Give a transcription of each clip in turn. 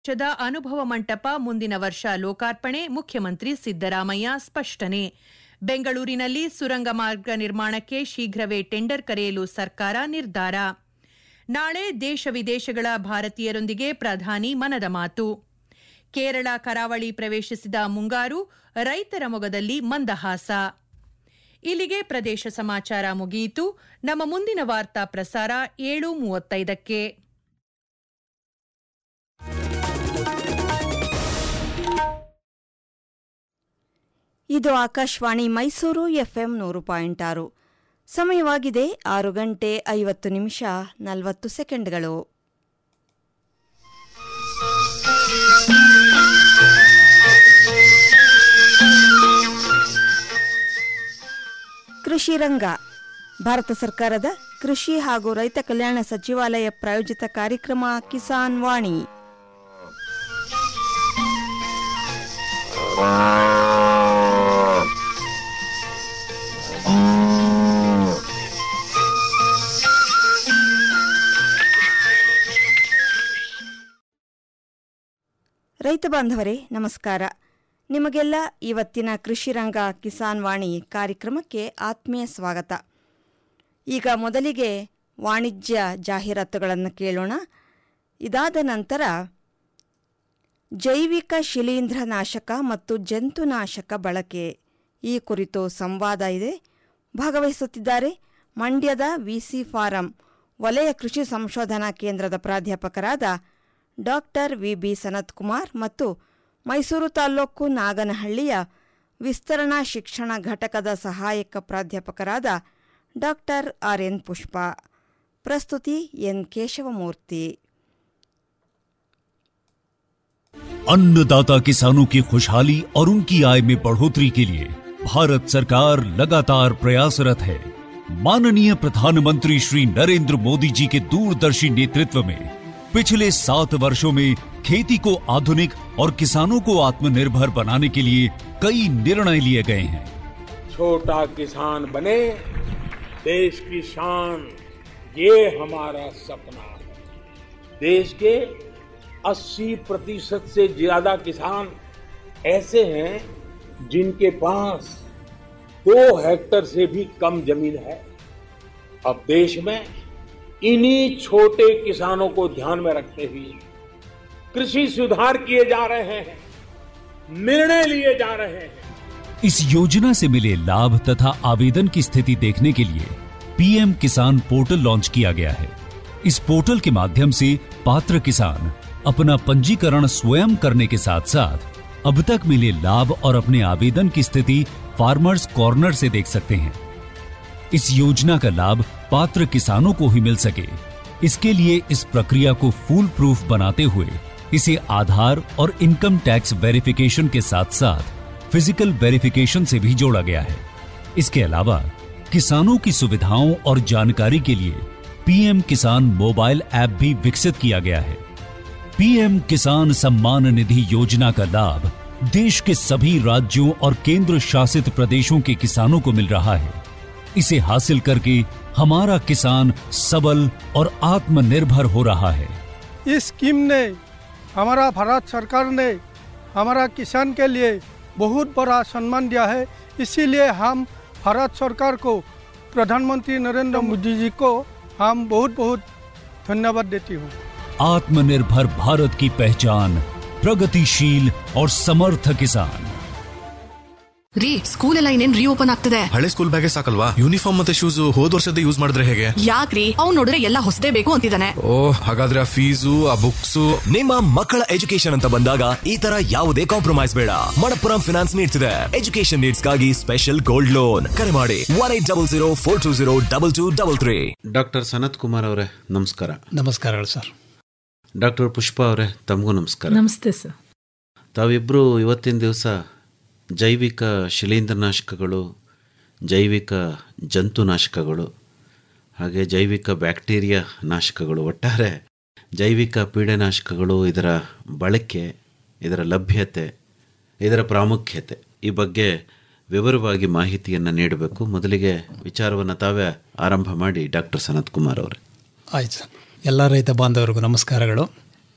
ವರ್ಷದ ಅನುಭವ ಮಂಟಪ ಮುಂದಿನ ವರ್ಷ ಲೋಕಾರ್ಪಣೆ ಮುಖ್ಯಮಂತ್ರಿ ಸಿದ್ದರಾಮಯ್ಯ ಸ್ಪಷ್ಟನೆ ಬೆಂಗಳೂರಿನಲ್ಲಿ ಸುರಂಗ ಮಾರ್ಗ ನಿರ್ಮಾಣಕ್ಕೆ ಶೀಘ್ರವೇ ಟೆಂಡರ್ ಕರೆಯಲು ಸರ್ಕಾರ ನಿರ್ಧಾರ ನಾಳೆ ದೇಶ ವಿದೇಶಗಳ ಭಾರತೀಯರೊಂದಿಗೆ ಪ್ರಧಾನಿ ಮನದ ಮಾತು ಕೇರಳ ಕರಾವಳಿ ಪ್ರವೇಶಿಸಿದ ಮುಂಗಾರು ರೈತರ ಮೊಗದಲ್ಲಿ ಮಂದಹಾಸ ಇಲ್ಲಿಗೆ ಪ್ರದೇಶ ಸಮಾಚಾರ ಮುಗಿಯಿತು ನಮ್ಮ ಮುಂದಿನ ವಾರ್ತಾ ಪ್ರಸಾರ ಏಳು ಮೂವತ್ತೈದಕ್ಕೆ ಇದು ಆಕಾಶವಾಣಿ ಮೈಸೂರು ಎಫ್ಎಂ ನೂರು ಪಾಯಿಂಟ್ ಆರು ಸಮಯವಾಗಿದೆ ಆರು ಗಂಟೆ ಐವತ್ತು ನಿಮಿಷ ನಲವತ್ತು ಸೆಕೆಂಡ್ಗಳು ಕೃಷಿ ರಂಗ ಭಾರತ ಸರ್ಕಾರದ ಕೃಷಿ ಹಾಗೂ ರೈತ ಕಲ್ಯಾಣ ಸಚಿವಾಲಯ ಪ್ರಾಯೋಜಿತ ಕಾರ್ಯಕ್ರಮ ಕಿಸಾನ್ ವಾಣಿ ರೈತ ಬಾಂಧವರೇ ನಮಸ್ಕಾರ ನಿಮಗೆಲ್ಲ ಇವತ್ತಿನ ಕೃಷಿ ರಂಗ ಕಿಸಾನ್ ವಾಣಿ ಕಾರ್ಯಕ್ರಮಕ್ಕೆ ಆತ್ಮೀಯ ಸ್ವಾಗತ ಈಗ ಮೊದಲಿಗೆ ವಾಣಿಜ್ಯ ಜಾಹೀರಾತುಗಳನ್ನು ಕೇಳೋಣ ಇದಾದ ನಂತರ ಜೈವಿಕ ಶಿಲೀಂಧ್ರನಾಶಕ ಮತ್ತು ಜಂತುನಾಶಕ ಬಳಕೆ ಈ ಕುರಿತು ಸಂವಾದ ಇದೆ ಭಾಗವಹಿಸುತ್ತಿದ್ದಾರೆ ಮಂಡ್ಯದ ವಿಸಿ ಫಾರಂ ವಲಯ ಕೃಷಿ ಸಂಶೋಧನಾ ಕೇಂದ್ರದ ಪ್ರಾಧ್ಯಾಪಕರಾದ doctor V B Sanath Kumar ಮತ್ತು ಮೈಸೂರು ತಾಲ್ಲೂಕು ನಾಗನಹಳ್ಳಿಯ ವಿಸ್ತರಣಾ ಶಿಕ್ಷಣ ಘಟಕದ ಸಹಾಯಕ ಪ್ರಾಧ್ಯಾಪಕರಾದ ಡಾಕ್ಟರ್ ಆರ್ ಎನ್ ಪುಷ್ಪ ಪ್ರಸ್ತುತಿ ಎನ್ ಕೇಶವಮೂರ್ತಿ अन्नदाता किसानों की खुशहाली और उनकी आय में बढ़ोतरी के लिए भारत सरकार लगातार प्रयासरत है माननीय प्रधानमंत्री श्री नरेंद्र मोदी जी के दूरदर्शी नेतृत्व में पिछले सात वर्षों में खेती को आधुनिक और किसानों को आत्मनिर्भर बनाने के लिए कई निर्णय लिए गए हैं छोटा किसान बने देश की शान ये हमारा सपना है देश के 80 प्रतिशत से ज्यादा किसान ऐसे हैं जिनके पास दो हेक्टर से भी कम जमीन है अब देश में इन्हीं छोटे किसानों को ध्यान में रखते हुए कृषि सुधार किए जा रहे हैं निर्णय लिए जा रहे हैं इस योजना से मिले लाभ तथा आवेदन की स्थिति देखने के लिए पीएम किसान पोर्टल लॉन्च किया गया है इस पोर्टल के माध्यम से पात्र किसान अपना पंजीकरण स्वयं करने के साथ साथ अब तक मिले लाभ और अपने आवेदन की स्थिति फार्मर्स कॉर्नर से देख सकते हैं इस योजना का लाभ पात्र किसानों को ही मिल सके इसके लिए इस प्रक्रिया को फूल प्रूफ बनाते हुए इसे आधार और इनकम टैक्स वेरिफिकेशन के साथ साथ फिजिकल वेरिफिकेशन से भी जोड़ा गया है इसके अलावा किसानों की सुविधाओं और जानकारी के लिए पीएम किसान मोबाइल ऐप भी विकसित किया गया है पीएम किसान सम्मान निधि योजना का लाभ देश के सभी राज्यों और केंद्र शासित प्रदेशों के किसानों को मिल रहा है इसे हासिल करके हमारा किसान सबल और आत्मनिर्भर हो रहा है इस स्कीम ने हमारा भारत सरकार ने हमारा किसान के लिए बहुत बड़ा सम्मान दिया है इसीलिए हम भारत सरकार को प्रधानमंत्री नरेंद्र मोदी जी को हम बहुत बहुत धन्यवाद देती हूँ आत्मनिर्भर भारत की पहचान प्रगतिशील और समर्थ किसान ರೀ ಸ್ಕೂಲ್ ಎಲ್ಲ ಇನ್ನೇನ್ ರೀಓಪನ್ ಆಗ್ತದೆ ಹಳೆ ಸ್ಕೂಲ್ ಬ್ಯಾಗೆ ಸಾಕಲ್ವಾ ಯೂನಿಫಾರ್ಮ್ ಮತ್ತೆ ಶೂಸ್ ಹೋದ್ ವರ್ಷದ ಯೂಸ್ ಮಾಡಿದ್ರೆ ಹೇಗೆ ಯಾಕ್ರಿ ಅವ್ನ್ ನೋಡಿದ್ರೆ ಎಲ್ಲ ಹೊಸದೇ ಬೇಕು ಅಂತಿದ್ದಾನೆ ಓ ಹಾಗಾದ್ರೆ ಆ ಫೀಸು ಆ ಬುಕ್ಸು ನಿಮ್ಮ ಮಕ್ಕಳ ಎಜುಕೇಶನ್ ಅಂತ ಬಂದಾಗ ಈ ತರ ಯಾವುದೇ ಕಾಂಪ್ರಮೈಸ್ ಬೇಡ ಮಣಪ್ಪುರಂ ಫಿನಾನ್ಸ್ ನೀಡ್ತಿದೆ ಎಜುಕೇಶನ್ ನೀಡ್ಸ್ಗಾಗಿ ಸ್ಪೆಷಲ್ ಗೋಲ್ಡ್ ಲೋನ್ ಕರೆ ಮಾಡಿ one eight double zero four two zero double two double three doctor Sanath Kumar ಅವರೇ ನಮಸ್ಕಾರ ನಮಸ್ಕಾರಗಳು ಸರ್ ಡಾಕ್ಟರ್ ಪುಷ್ಪ ಅವರೇ ತಮಗೂ ನಮಸ್ಕಾರ ನಮಸ್ತೆ ಸರ್ ತಾವಿಬ್ಬರು ಇವತ್ತಿನ ದಿವಸ ಜೈವಿಕ ಶಿಲೀಂಧ್ರನಾಶಕಗಳು ಜೈವಿಕ ಜಂತುನಾಶಕಗಳು ಹಾಗೆ ಜೈವಿಕ ಬ್ಯಾಕ್ಟೀರಿಯಾ ನಾಶಕಗಳು ಒಟ್ಟಾರೆ ಜೈವಿಕ ಪೀಡೆನಾಶಕಗಳು ಇದರ ಬಳಕೆ ಇದರ ಲಭ್ಯತೆ ಇದರ ಪ್ರಾಮುಖ್ಯತೆ ಈ ಬಗ್ಗೆ ವಿವರವಾಗಿ ಮಾಹಿತಿಯನ್ನು ನೀಡಬೇಕು ಮೊದಲಿಗೆ ವಿಚಾರವನ್ನು ತಾವೇ ಆರಂಭ ಮಾಡಿ ಡಾಕ್ಟರ್ ಸನತ್ ಕುಮಾರ್ ಅವರೇ ಆಯ್ತು ಸರ್ ಎಲ್ಲ ರೈತ ಬಾಂಧವರಿಗೂ ನಮಸ್ಕಾರಗಳು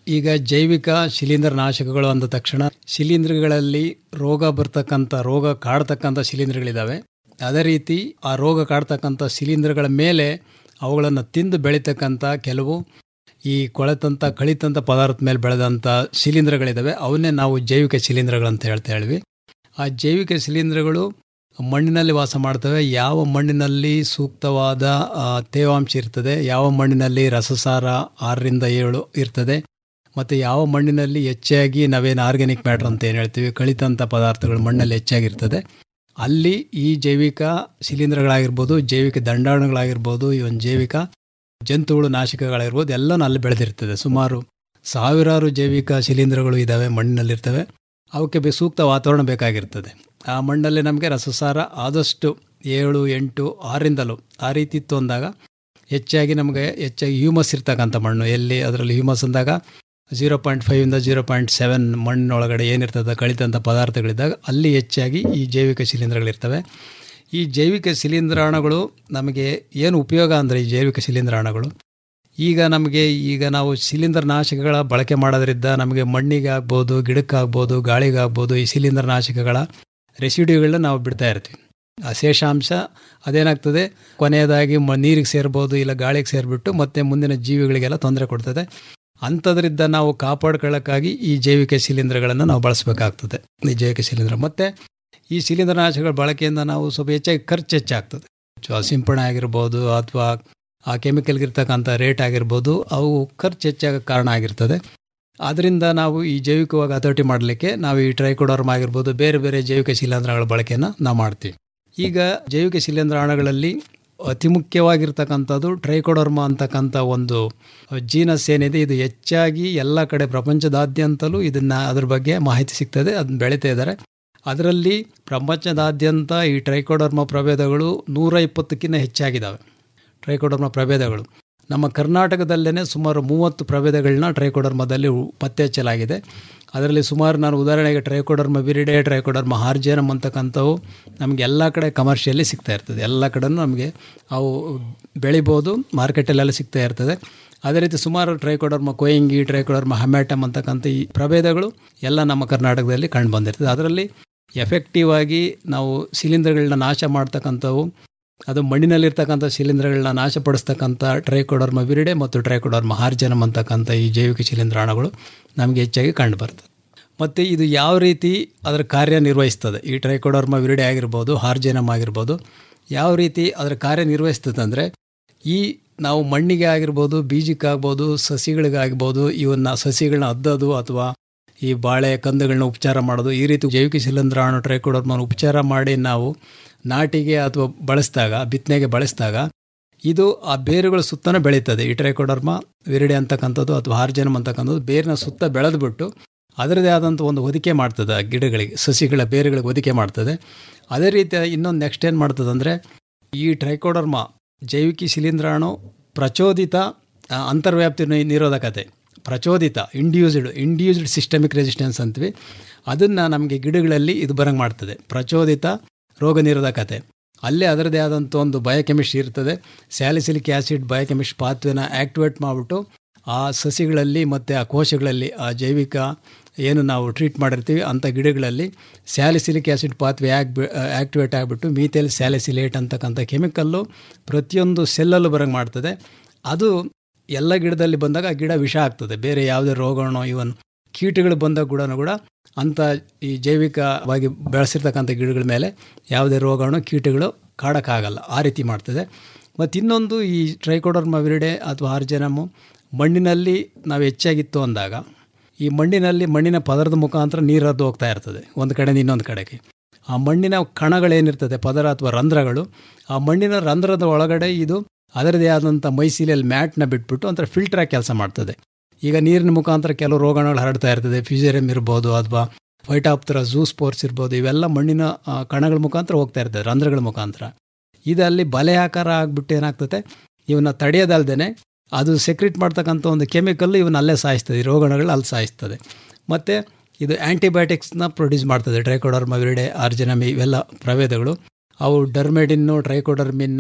ಈಗ ಜೈವಿಕ ಶಿಲೀಂಧ್ರ ನಾಶಕಗಳು ಅಂದ ತಕ್ಷಣ ಶಿಲೀಂಧ್ರಗಳಲ್ಲಿ ರೋಗ ಬರ್ತಕ್ಕಂಥ ರೋಗ ಕಾಡ್ತಕ್ಕಂಥ ಶಿಲೀಂಧ್ರಗಳಿದ್ದಾವೆ ಅದೇ ರೀತಿ ಆ ರೋಗ ಕಾಡ್ತಕ್ಕಂಥ ಶಿಲೀಂಧ್ರಗಳ ಮೇಲೆ ಅವುಗಳನ್ನು ತಿಂದು ಬೆಳೀತಕ್ಕಂಥ ಕೆಲವು ಈ ಕೊಳೆತಂಥ ಕಳಿತಂಥ ಪದಾರ್ಥ ಮೇಲೆ ಬೆಳೆದಂಥ ಶಿಲೀಂಧ್ರಗಳಿದ್ದಾವೆ ಅವನ್ನೇ ನಾವು ಜೈವಿಕ ಶಿಲೀಂಧ್ರಗಳು ಅಂತ ಹೇಳ್ತಾ ಹೇಳ್ವಿ ಆ ಜೈವಿಕ ಶಿಲೀಂಧ್ರಗಳು ಮಣ್ಣಿನಲ್ಲಿ ವಾಸ ಮಾಡ್ತವೆ ಯಾವ ಮಣ್ಣಿನಲ್ಲಿ ಸೂಕ್ತವಾದ ಆ, ತೇವಾಂಶ ಇರ್ತದೆ ಯಾವ ಮಣ್ಣಿನಲ್ಲಿ ರಸಸಾರ ಆರರಿಂದ ಏಳು ಇರ್ತದೆ ಮತ್ತು ಯಾವ ಮಣ್ಣಿನಲ್ಲಿ ಹೆಚ್ಚಾಗಿ ನಾವೇನು ಆರ್ಗ್ಯಾನಿಕ್ ಮ್ಯಾಟ್ರ್ ಅಂತ ಏನು ಹೇಳ್ತೀವಿ ಕಳಿತಂಥ ಪದಾರ್ಥಗಳು ಮಣ್ಣಲ್ಲಿ ಹೆಚ್ಚಾಗಿರ್ತದೆ ಅಲ್ಲಿ ಈ ಜೈವಿಕ ಶಿಲೀಂಧ್ರಗಳಾಗಿರ್ಬೋದು ಜೈವಿಕ ದಂಡಾಣುಗಳಾಗಿರ್ಬೋದು ಇವನ್ ಜೈವಿಕ ಜಂತುಗಳು ನಾಶಕಗಳಾಗಿರ್ಬೋದು ಎಲ್ಲನೂ ಅಲ್ಲಿ ಬೆಳೆದಿರ್ತದೆ ಸುಮಾರು ಸಾವಿರಾರು ಜೈವಿಕ ಶಿಲೀಂಧ್ರಗಳು ಇದ್ದಾವೆ ಮಣ್ಣಿನಲ್ಲಿರ್ತವೆ ಅವಕ್ಕೆ ಬೆ ಸೂಕ್ತ ವಾತಾವರಣ ಬೇಕಾಗಿರ್ತದೆ ಆ ಮಣ್ಣಲ್ಲಿ ನಮಗೆ ರಸಸಾರ ಆದಷ್ಟು ಏಳು ಎಂಟು ಆರಿಂದಲೂ ಆ ರೀತಿ ಇತ್ತು ಅಂದಾಗ ಹೆಚ್ಚಾಗಿ ನಮಗೆ ಹೆಚ್ಚಾಗಿ ಹ್ಯೂಮಸ್ ಇರ್ತಕ್ಕಂಥ ಮಣ್ಣು ಎಲ್ಲಿ ಅದರಲ್ಲಿ ಹ್ಯೂಮಸ್ ಅಂದಾಗ ಜೀರೋ ಪಾಯಿಂಟ್ ಫೈವಿಂದ ಜೀರೋ ಪಾಯಿಂಟ್ ಸೆವೆನ್ ಮಣ್ಣಿನೊಳಗಡೆ ಏನಿರ್ತದೆ ಕಳಿತಂಥ ಪದಾರ್ಥಗಳಿದ್ದಾಗ ಅಲ್ಲಿ ಹೆಚ್ಚಾಗಿ ಈ ಜೈವಿಕ ಶಿಲೀಂಧ್ರಗಳಿರ್ತವೆ ಈ ಜೈವಿಕ ಶಿಲೀಂಧ್ರಾಣುಗಳು ನಮಗೆ ಏನು ಉಪಯೋಗ ಅಂದರೆ ಈ ಜೈವಿಕ ಶಿಲೀಂಧ್ರಾಣುಗಳು ಈಗ ನಮಗೆ ಈಗ ನಾವು ಶಿಲೀಂಧ್ರ ನಾಶಕಗಳ ಬಳಕೆ ಮಾಡೋದ್ರಿಂದ ನಮಗೆ ಮಣ್ಣಿಗೆ ಆಗ್ಬೋದು ಗಿಡಕ್ಕಾಗ್ಬೋದು ಗಾಳಿಗಾಗ್ಬೋದು ಈ ಶಿಲೀಂಧ್ರ ನಾಶಕಗಳ ರೆಸಿಡ್ಯೂಗಳನ್ನ ನಾವು ಬಿಡ್ತಾ ಇರ್ತೀವಿ ಆ ಶೇಷಾಂಶ ಅದೇನಾಗ್ತದೆ ಕೊನೆಯದಾಗಿ ಮ ನೀರಿಗೆ ಸೇರ್ಬೋದು ಇಲ್ಲ ಗಾಳಿಗೆ ಸೇರಿಬಿಟ್ಟು ಮತ್ತೆ ಮುಂದಿನ ಜೀವಿಗಳಿಗೆಲ್ಲ ತೊಂದರೆ ಕೊಡ್ತದೆ ಅಂಥದ್ರಿಂದ ನಾವು ಕಾಪಾಡ್ಕೊಳ್ಳೋಕ್ಕಾಗಿ ಈ ಜೈವಿಕ ಶಿಲೀಂಧ್ರಗಳನ್ನು ನಾವು ಬಳಸಬೇಕಾಗ್ತದೆ ಈ ಜೈವಿಕ ಶಿಲೀಂಧ್ರ ಮತ್ತು ಈ ಶಿಲೀಂಧ್ರ ನಾಶಕಗಳ ಬಳಕೆಯಿಂದ ನಾವು ಸ್ವಲ್ಪ ಹೆಚ್ಚಾಗಿ ಖರ್ಚು ಹೆಚ್ಚಾಗ್ತದೆ ಸೊ ಸಿಂಪಡಣೆ ಆಗಿರ್ಬೋದು ಅಥವಾ ಆ ಕೆಮಿಕಲ್ಗಿರ್ತಕ್ಕಂಥ ರೇಟ್ ಆಗಿರ್ಬೋದು ಅವು ಖರ್ಚು ಹೆಚ್ಚಾಗಕ್ಕೆ ಕಾರಣ ಆಗಿರ್ತದೆ ಆದ್ದರಿಂದ ನಾವು ಈ ಜೈವಿಕವಾಗಿ ಹತೋಟಿ ಮಾಡಲಿಕ್ಕೆ ನಾವು ಈ ಟ್ರೈಕೋಡರ್ಮ್ ಆಗಿರ್ಬೋದು ಬೇರೆ ಬೇರೆ ಜೈವಿಕ ಶಿಲೀಂಧ್ರಗಳ ಬಳಕೆಯನ್ನು ನಾವು ಮಾಡ್ತೀವಿ ಈಗ ಜೈವಿಕ ಶಿಲೀಂಧ್ರಾಣುಗಳಲ್ಲಿ ಅತಿ ಮುಖ್ಯವಾಗಿರ್ತಕ್ಕಂಥದ್ದು ಟ್ರೈಕೋಡರ್ಮ ಅಂತಕ್ಕಂಥ ಒಂದು ಜೀನಸ್ ಏನಿದೆ ಇದು ಹೆಚ್ಚಾಗಿ ಎಲ್ಲ ಕಡೆ ಪ್ರಪಂಚದಾದ್ಯಂತಲೂ ಇದನ್ನು ಅದ್ರ ಬಗ್ಗೆ ಮಾಹಿತಿ ಸಿಗ್ತದೆ ಅದನ್ನ ಬೆಳೀತಾ ಇದ್ದಾರೆ ಅದರಲ್ಲಿ ಪ್ರಪಂಚದಾದ್ಯಂತ ಈ ಟ್ರೈಕೋಡರ್ಮ ಪ್ರಭೇದಗಳು ನೂರ ಇಪ್ಪತ್ತಕ್ಕಿಂತ ಹೆಚ್ಚಾಗಿದ್ದಾವೆ ಟ್ರೈಕೋಡರ್ಮ ಪ್ರಭೇದಗಳು ನಮ್ಮ ಕರ್ನಾಟಕದಲ್ಲೇ ಸುಮಾರು ಮೂವತ್ತು ಪ್ರಭೇದಗಳನ್ನ ಟ್ರೈಕೋಡರ್ಮದಲ್ಲಿ ಉ- ಪತ್ತೆ ಹಚ್ಚಲಾಗಿದೆ ಅದರಲ್ಲಿ ಸುಮಾರು ನಾನು ಉದಾಹರಣೆಗೆ ಟ್ರೈಕೋಡರ್ಮ ವಿರಿಡೆ ಟ್ರೈಕೋಡರ್ಮ ಹಾರ್ಜೇನಮ್ ಅಂತಕ್ಕಂಥವು ನಮಗೆ ಎಲ್ಲ ಕಡೆ ಕಮರ್ಷಿಯಲಿ ಸಿಗ್ತಾ ಇರ್ತದೆ ಎಲ್ಲ ಕಡೆನೂ ನಮಗೆ ಅವು ಬೆಳಿಬೋದು ಮಾರ್ಕೆಟಲ್ಲೆಲ್ಲ ಸಿಗ್ತಾ ಇರ್ತದೆ ಅದೇ ರೀತಿ ಸುಮಾರು ಟ್ರೈಕೋಡರ್ಮ ಕೊಯಿಂಗಿ ಟ್ರೈಕೋಡರ್ಮ ಹಮ್ಯಾಟಮ್ ಅಂತಕ್ಕಂಥ ಈ ಪ್ರಭೇದಗಳು ಎಲ್ಲ ನಮ್ಮ ಕರ್ನಾಟಕದಲ್ಲಿ ಕಂಡು ಬಂದಿರ್ತದೆ ಅದರಲ್ಲಿ ಎಫೆಕ್ಟಿವ್ ಆಗಿ ನಾವು ಶಿಲೀಂಧ್ರಗಳನ್ನ ನಾಶ ಮಾಡ್ತಕ್ಕಂಥವು ಅದು ಮಣ್ಣಿನಲ್ಲಿರ್ತಕ್ಕಂಥ ಶಿಲೀಂಧ್ರಗಳನ್ನ ನಾಶಪಡಿಸ್ತಕ್ಕಂಥ ಟ್ರೈಕೋಡರ್ಮ ವಿರಿಡೆ ಮತ್ತು ಟ್ರೈಕೋಡರ್ಮ ಹಾರ್ಜನಮ್ ಅಂತಕ್ಕಂಥ ಈ ಜೈವಿಕ ಶಿಲೀಂಧ್ರಾಣುಗಳು ನಮಗೆ ಹೆಚ್ಚಾಗಿ ಕಂಡು ಬರ್ತದೆ ಮತ್ತು ಇದು ಯಾವ ರೀತಿ ಅದರ ಕಾರ್ಯನಿರ್ವಹಿಸ್ತದೆ ಈ ಟ್ರೈಕೋಡರ್ಮ ವಿರಿಡೆ ಆಗಿರ್ಬೋದು ಹಾರ್ಜನಮ್ ಆಗಿರ್ಬೋದು ಯಾವ ರೀತಿ ಅದರ ಕಾರ್ಯನಿರ್ವಹಿಸ್ತದೆ ಅಂದರೆ ಈ ನಾವು ಮಣ್ಣಿಗೆ ಆಗಿರ್ಬೋದು ಬೀಜಕ್ಕಾಗ್ಬೋದು ಸಸಿಗಳಿಗಾಗ್ಬೋದು ಇವನ್ನ ಸಸಿಗಳನ್ನ ಅದ್ದೋದು ಅಥವಾ ಈ ಬಾಳೆ ಕಂದುಗಳನ್ನ ಉಪಚಾರ ಮಾಡೋದು ಈ ರೀತಿ ಜೈವಿಕ ಶಿಲೀಂಧ್ರಾಣು ಟ್ರೈಕೋಡರ್ಮನ ಉಪಚಾರ ಮಾಡಿ ನಾವು ನಾಟಿಗೆ ಅಥವಾ ಬಳಸಿದಾಗ ಬಿತ್ತನೆಗೆ ಬಳಸಿದಾಗ ಇದು ಆ ಬೇರುಗಳ ಸುತ್ತನೇ ಬೆಳೀತದೆ ಈ ಟ್ರೈಕೋಡರ್ಮ ವಿರಿಡೆ ಅಂತಕ್ಕಂಥದ್ದು ಅಥವಾ ಹಾರ್ಜನಮ್ ಅಂತಕ್ಕಂಥದ್ದು ಬೇರಿನ ಸುತ್ತ ಬೆಳೆದ್ಬಿಟ್ಟು ಅದರದೇ ಆದಂಥ ಒಂದು ಹೊದಿಕೆ ಮಾಡ್ತದೆ ಆ ಗಿಡಗಳಿಗೆ ಸಸಿಗಳ ಬೇರುಗಳಿಗೆ ಹೊದಿಕೆ ಮಾಡ್ತದೆ ಅದೇ ರೀತಿ ಇನ್ನೊಂದು ನೆಕ್ಸ್ಟ್ ಏನು ಮಾಡ್ತದೆ ಅಂದರೆ ಈ ಟ್ರೈಕೋಡರ್ಮ ಜೈವಿಕ ಶಿಲೀಂಧ್ರಾಣು ಪ್ರಚೋದಿತ ಆ, ಅಂತರ್ವ್ಯಾಪ್ತಿ ನಿ- ನಿರೋಧಕತೆ ಪ್ರಚೋದಿತ ಇಂಡ್ಯೂಸ್ಡ್ ಇಂಡ್ಯೂಸ್ಡ್ ಸಿಸ್ಟಮಿಕ್ ರೆಸಿಸ್ಟೆನ್ಸ್ ಅಂತೀವಿ ಅದನ್ನು ನಮಗೆ ಗಿಡಗಳಲ್ಲಿ ಇದು ಬರಂಗೆ ಮಾಡ್ತದೆ ಪ್ರಚೋದಿತ ರೋಗ ನಿರೋಧಕತೆ ಅಲ್ಲೇ ಅದರದೇ ಆದಂಥ ಒಂದು ಬಯೋಕೆಮಿಸ್ಟ್ರಿ ಇರ್ತದೆ ಸ್ಯಾಲಿಸಿಲಿಕ್ ಆ್ಯಸಿಡ್ ಬಯೋಕೆಮಿಸ್ಟ್ರಿ ಪಾತ್ವೆನ ಆ್ಯಕ್ಟಿವೇಟ್ ಮಾಡಿಬಿಟ್ಟು ಆ ಸಸಿಗಳಲ್ಲಿ ಮತ್ತು ಆ ಕೋಶಗಳಲ್ಲಿ ಆ ಜೈವಿಕ ಏನು ನಾವು ಟ್ರೀಟ್ ಮಾಡಿರ್ತೀವಿ ಅಂಥ ಗಿಡಗಳಲ್ಲಿ ಸ್ಯಾಲಿಸಿಲಿಕ್ ಆ್ಯಸಿಡ್ ಪಾತ್ವೆ ಆ್ಯಕ್ ಆ್ಯಕ್ಟಿವೇಟ್ ಆಗಿಬಿಟ್ಟು ಮೀಥೇಲ್ ಸ್ಯಾಲಿಸಿಲೇಟ್ ಅಂತಕ್ಕಂಥ ಕೆಮಿಕಲ್ಲು ಪ್ರತಿಯೊಂದು ಸೆಲ್ಲಲ್ಲೂ ಬರಂಗೆ ಮಾಡ್ತದೆ ಅದು ಎಲ್ಲ ಗಿಡದಲ್ಲಿ ಬಂದಾಗ ಆ ಗಿಡ ವಿಷ ಆಗ್ತದೆ ಬೇರೆ ಯಾವುದೇ ರೋಗಾಣು ಇವನ್ ಕೀಟಗಳು ಬಂದಾಗ ಕೂಡ ಕೂಡ ಅಂಥ ಈ ಜೈವಿಕವಾಗಿ ಬೆಳೆಸಿರ್ತಕ್ಕಂಥ ಗಿಡಗಳ ಮೇಲೆ ಯಾವುದೇ ರೋಗಾಣು ಕೀಟಗಳು ಕಾಡೋಕ್ಕಾಗಲ್ಲ ಆ ರೀತಿ ಮಾಡ್ತದೆ ಮತ್ತು ಇನ್ನೊಂದು ಈ ಟ್ರೈಕೋಡರ್ಮ ವಿರಿಡೆ ಅಥವಾ ಆರ್ಜನಮು ಮಣ್ಣಿನಲ್ಲಿ ನಾವು ಹೆಚ್ಚಾಗಿತ್ತು ಅಂದಾಗ ಈ ಮಣ್ಣಿನಲ್ಲಿ ಮಣ್ಣಿನ ಪದರದ ಮುಖಾಂತರ ನೀರು ಹರಿದು ಹೋಗ್ತಾ ಇರ್ತದೆ ಒಂದು ಕಡೆಯಿಂದ ಇನ್ನೊಂದು ಕಡೆಗೆ ಆ ಮಣ್ಣಿನ ಕಣಗಳೇನಿರ್ತದೆ ಪದರ ಅಥವಾ ರಂಧ್ರಗಳು ಆ ಮಣ್ಣಿನ ರಂಧ್ರದ ಒಳಗಡೆ ಇದು ಅದರದೇ ಆದಂಥ ಮೈಸೀಲಿಯಲ್ಲಿ ಮ್ಯಾಟ್ನ ಬಿಟ್ಬಿಟ್ಟು ಒಂಥರ ಫಿಲ್ಟ್ರಾಗಿ ಕೆಲಸ ಮಾಡ್ತದೆ ಈಗ ನೀರಿನ ಮುಖಾಂತರ ಕೆಲವು ರೋಗಾಣುಗಳು ಹರಡ್ತಾ ಇರ್ತದೆ ಫಿಸೇರಿಯಂ ಇರ್ಬೋದು ಅಥವಾ ಫೈಟಾಪ್ತರ ಝೂ ಸ್ಪೋರ್ಟ್ಸ್ ಇರ್ಬೋದು ಇವೆಲ್ಲ ಮಣ್ಣಿನ ಆ, ಕಣಗಳ ಮುಖಾಂತರ ಹೋಗ್ತಾ ಇರ್ತದೆ ರಂಧ್ರಗಳ ಮುಖಾಂತರ ಇದಲ್ಲಿ ಬಲೆ ಆಕಾರ ಆಗ್ಬಿಟ್ಟು ಏನಾಗ್ತದೆ ಇವನ್ನ ತಡೆಯೋದಲ್ದೇ ಅದು ಸೆಕ್ರೆಟ್ ಮಾಡ್ತಕ್ಕಂಥ ಒಂದು ಕೆಮಿಕಲ್ ಇವನ್ನ ಅಲ್ಲೇ ಸಾಯಿಸ್ತದೆ ಈ ರೋಗಾಣುಗಳು ಅಲ್ಲಿ ಸಾಯಿಸ್ತದೆ ಮತ್ತು ಇದು ಆ್ಯಂಟಿಬಯೋಟಿಕ್ಸ್ನ ಪ್ರೊಡ್ಯೂಸ್ ಮಾಡ್ತದೆ ಟ್ರೈಕೋಡರ್ಮ ವಿರಿಡೆ ಆರ್ಜನಮಿ ಇವೆಲ್ಲ ಪ್ರಭೇದಗಳು ಅವು ಡರ್ಮೆಡಿನ್ನು ಟ್ರೈಕೋಡರ್ಮಿನ್ನು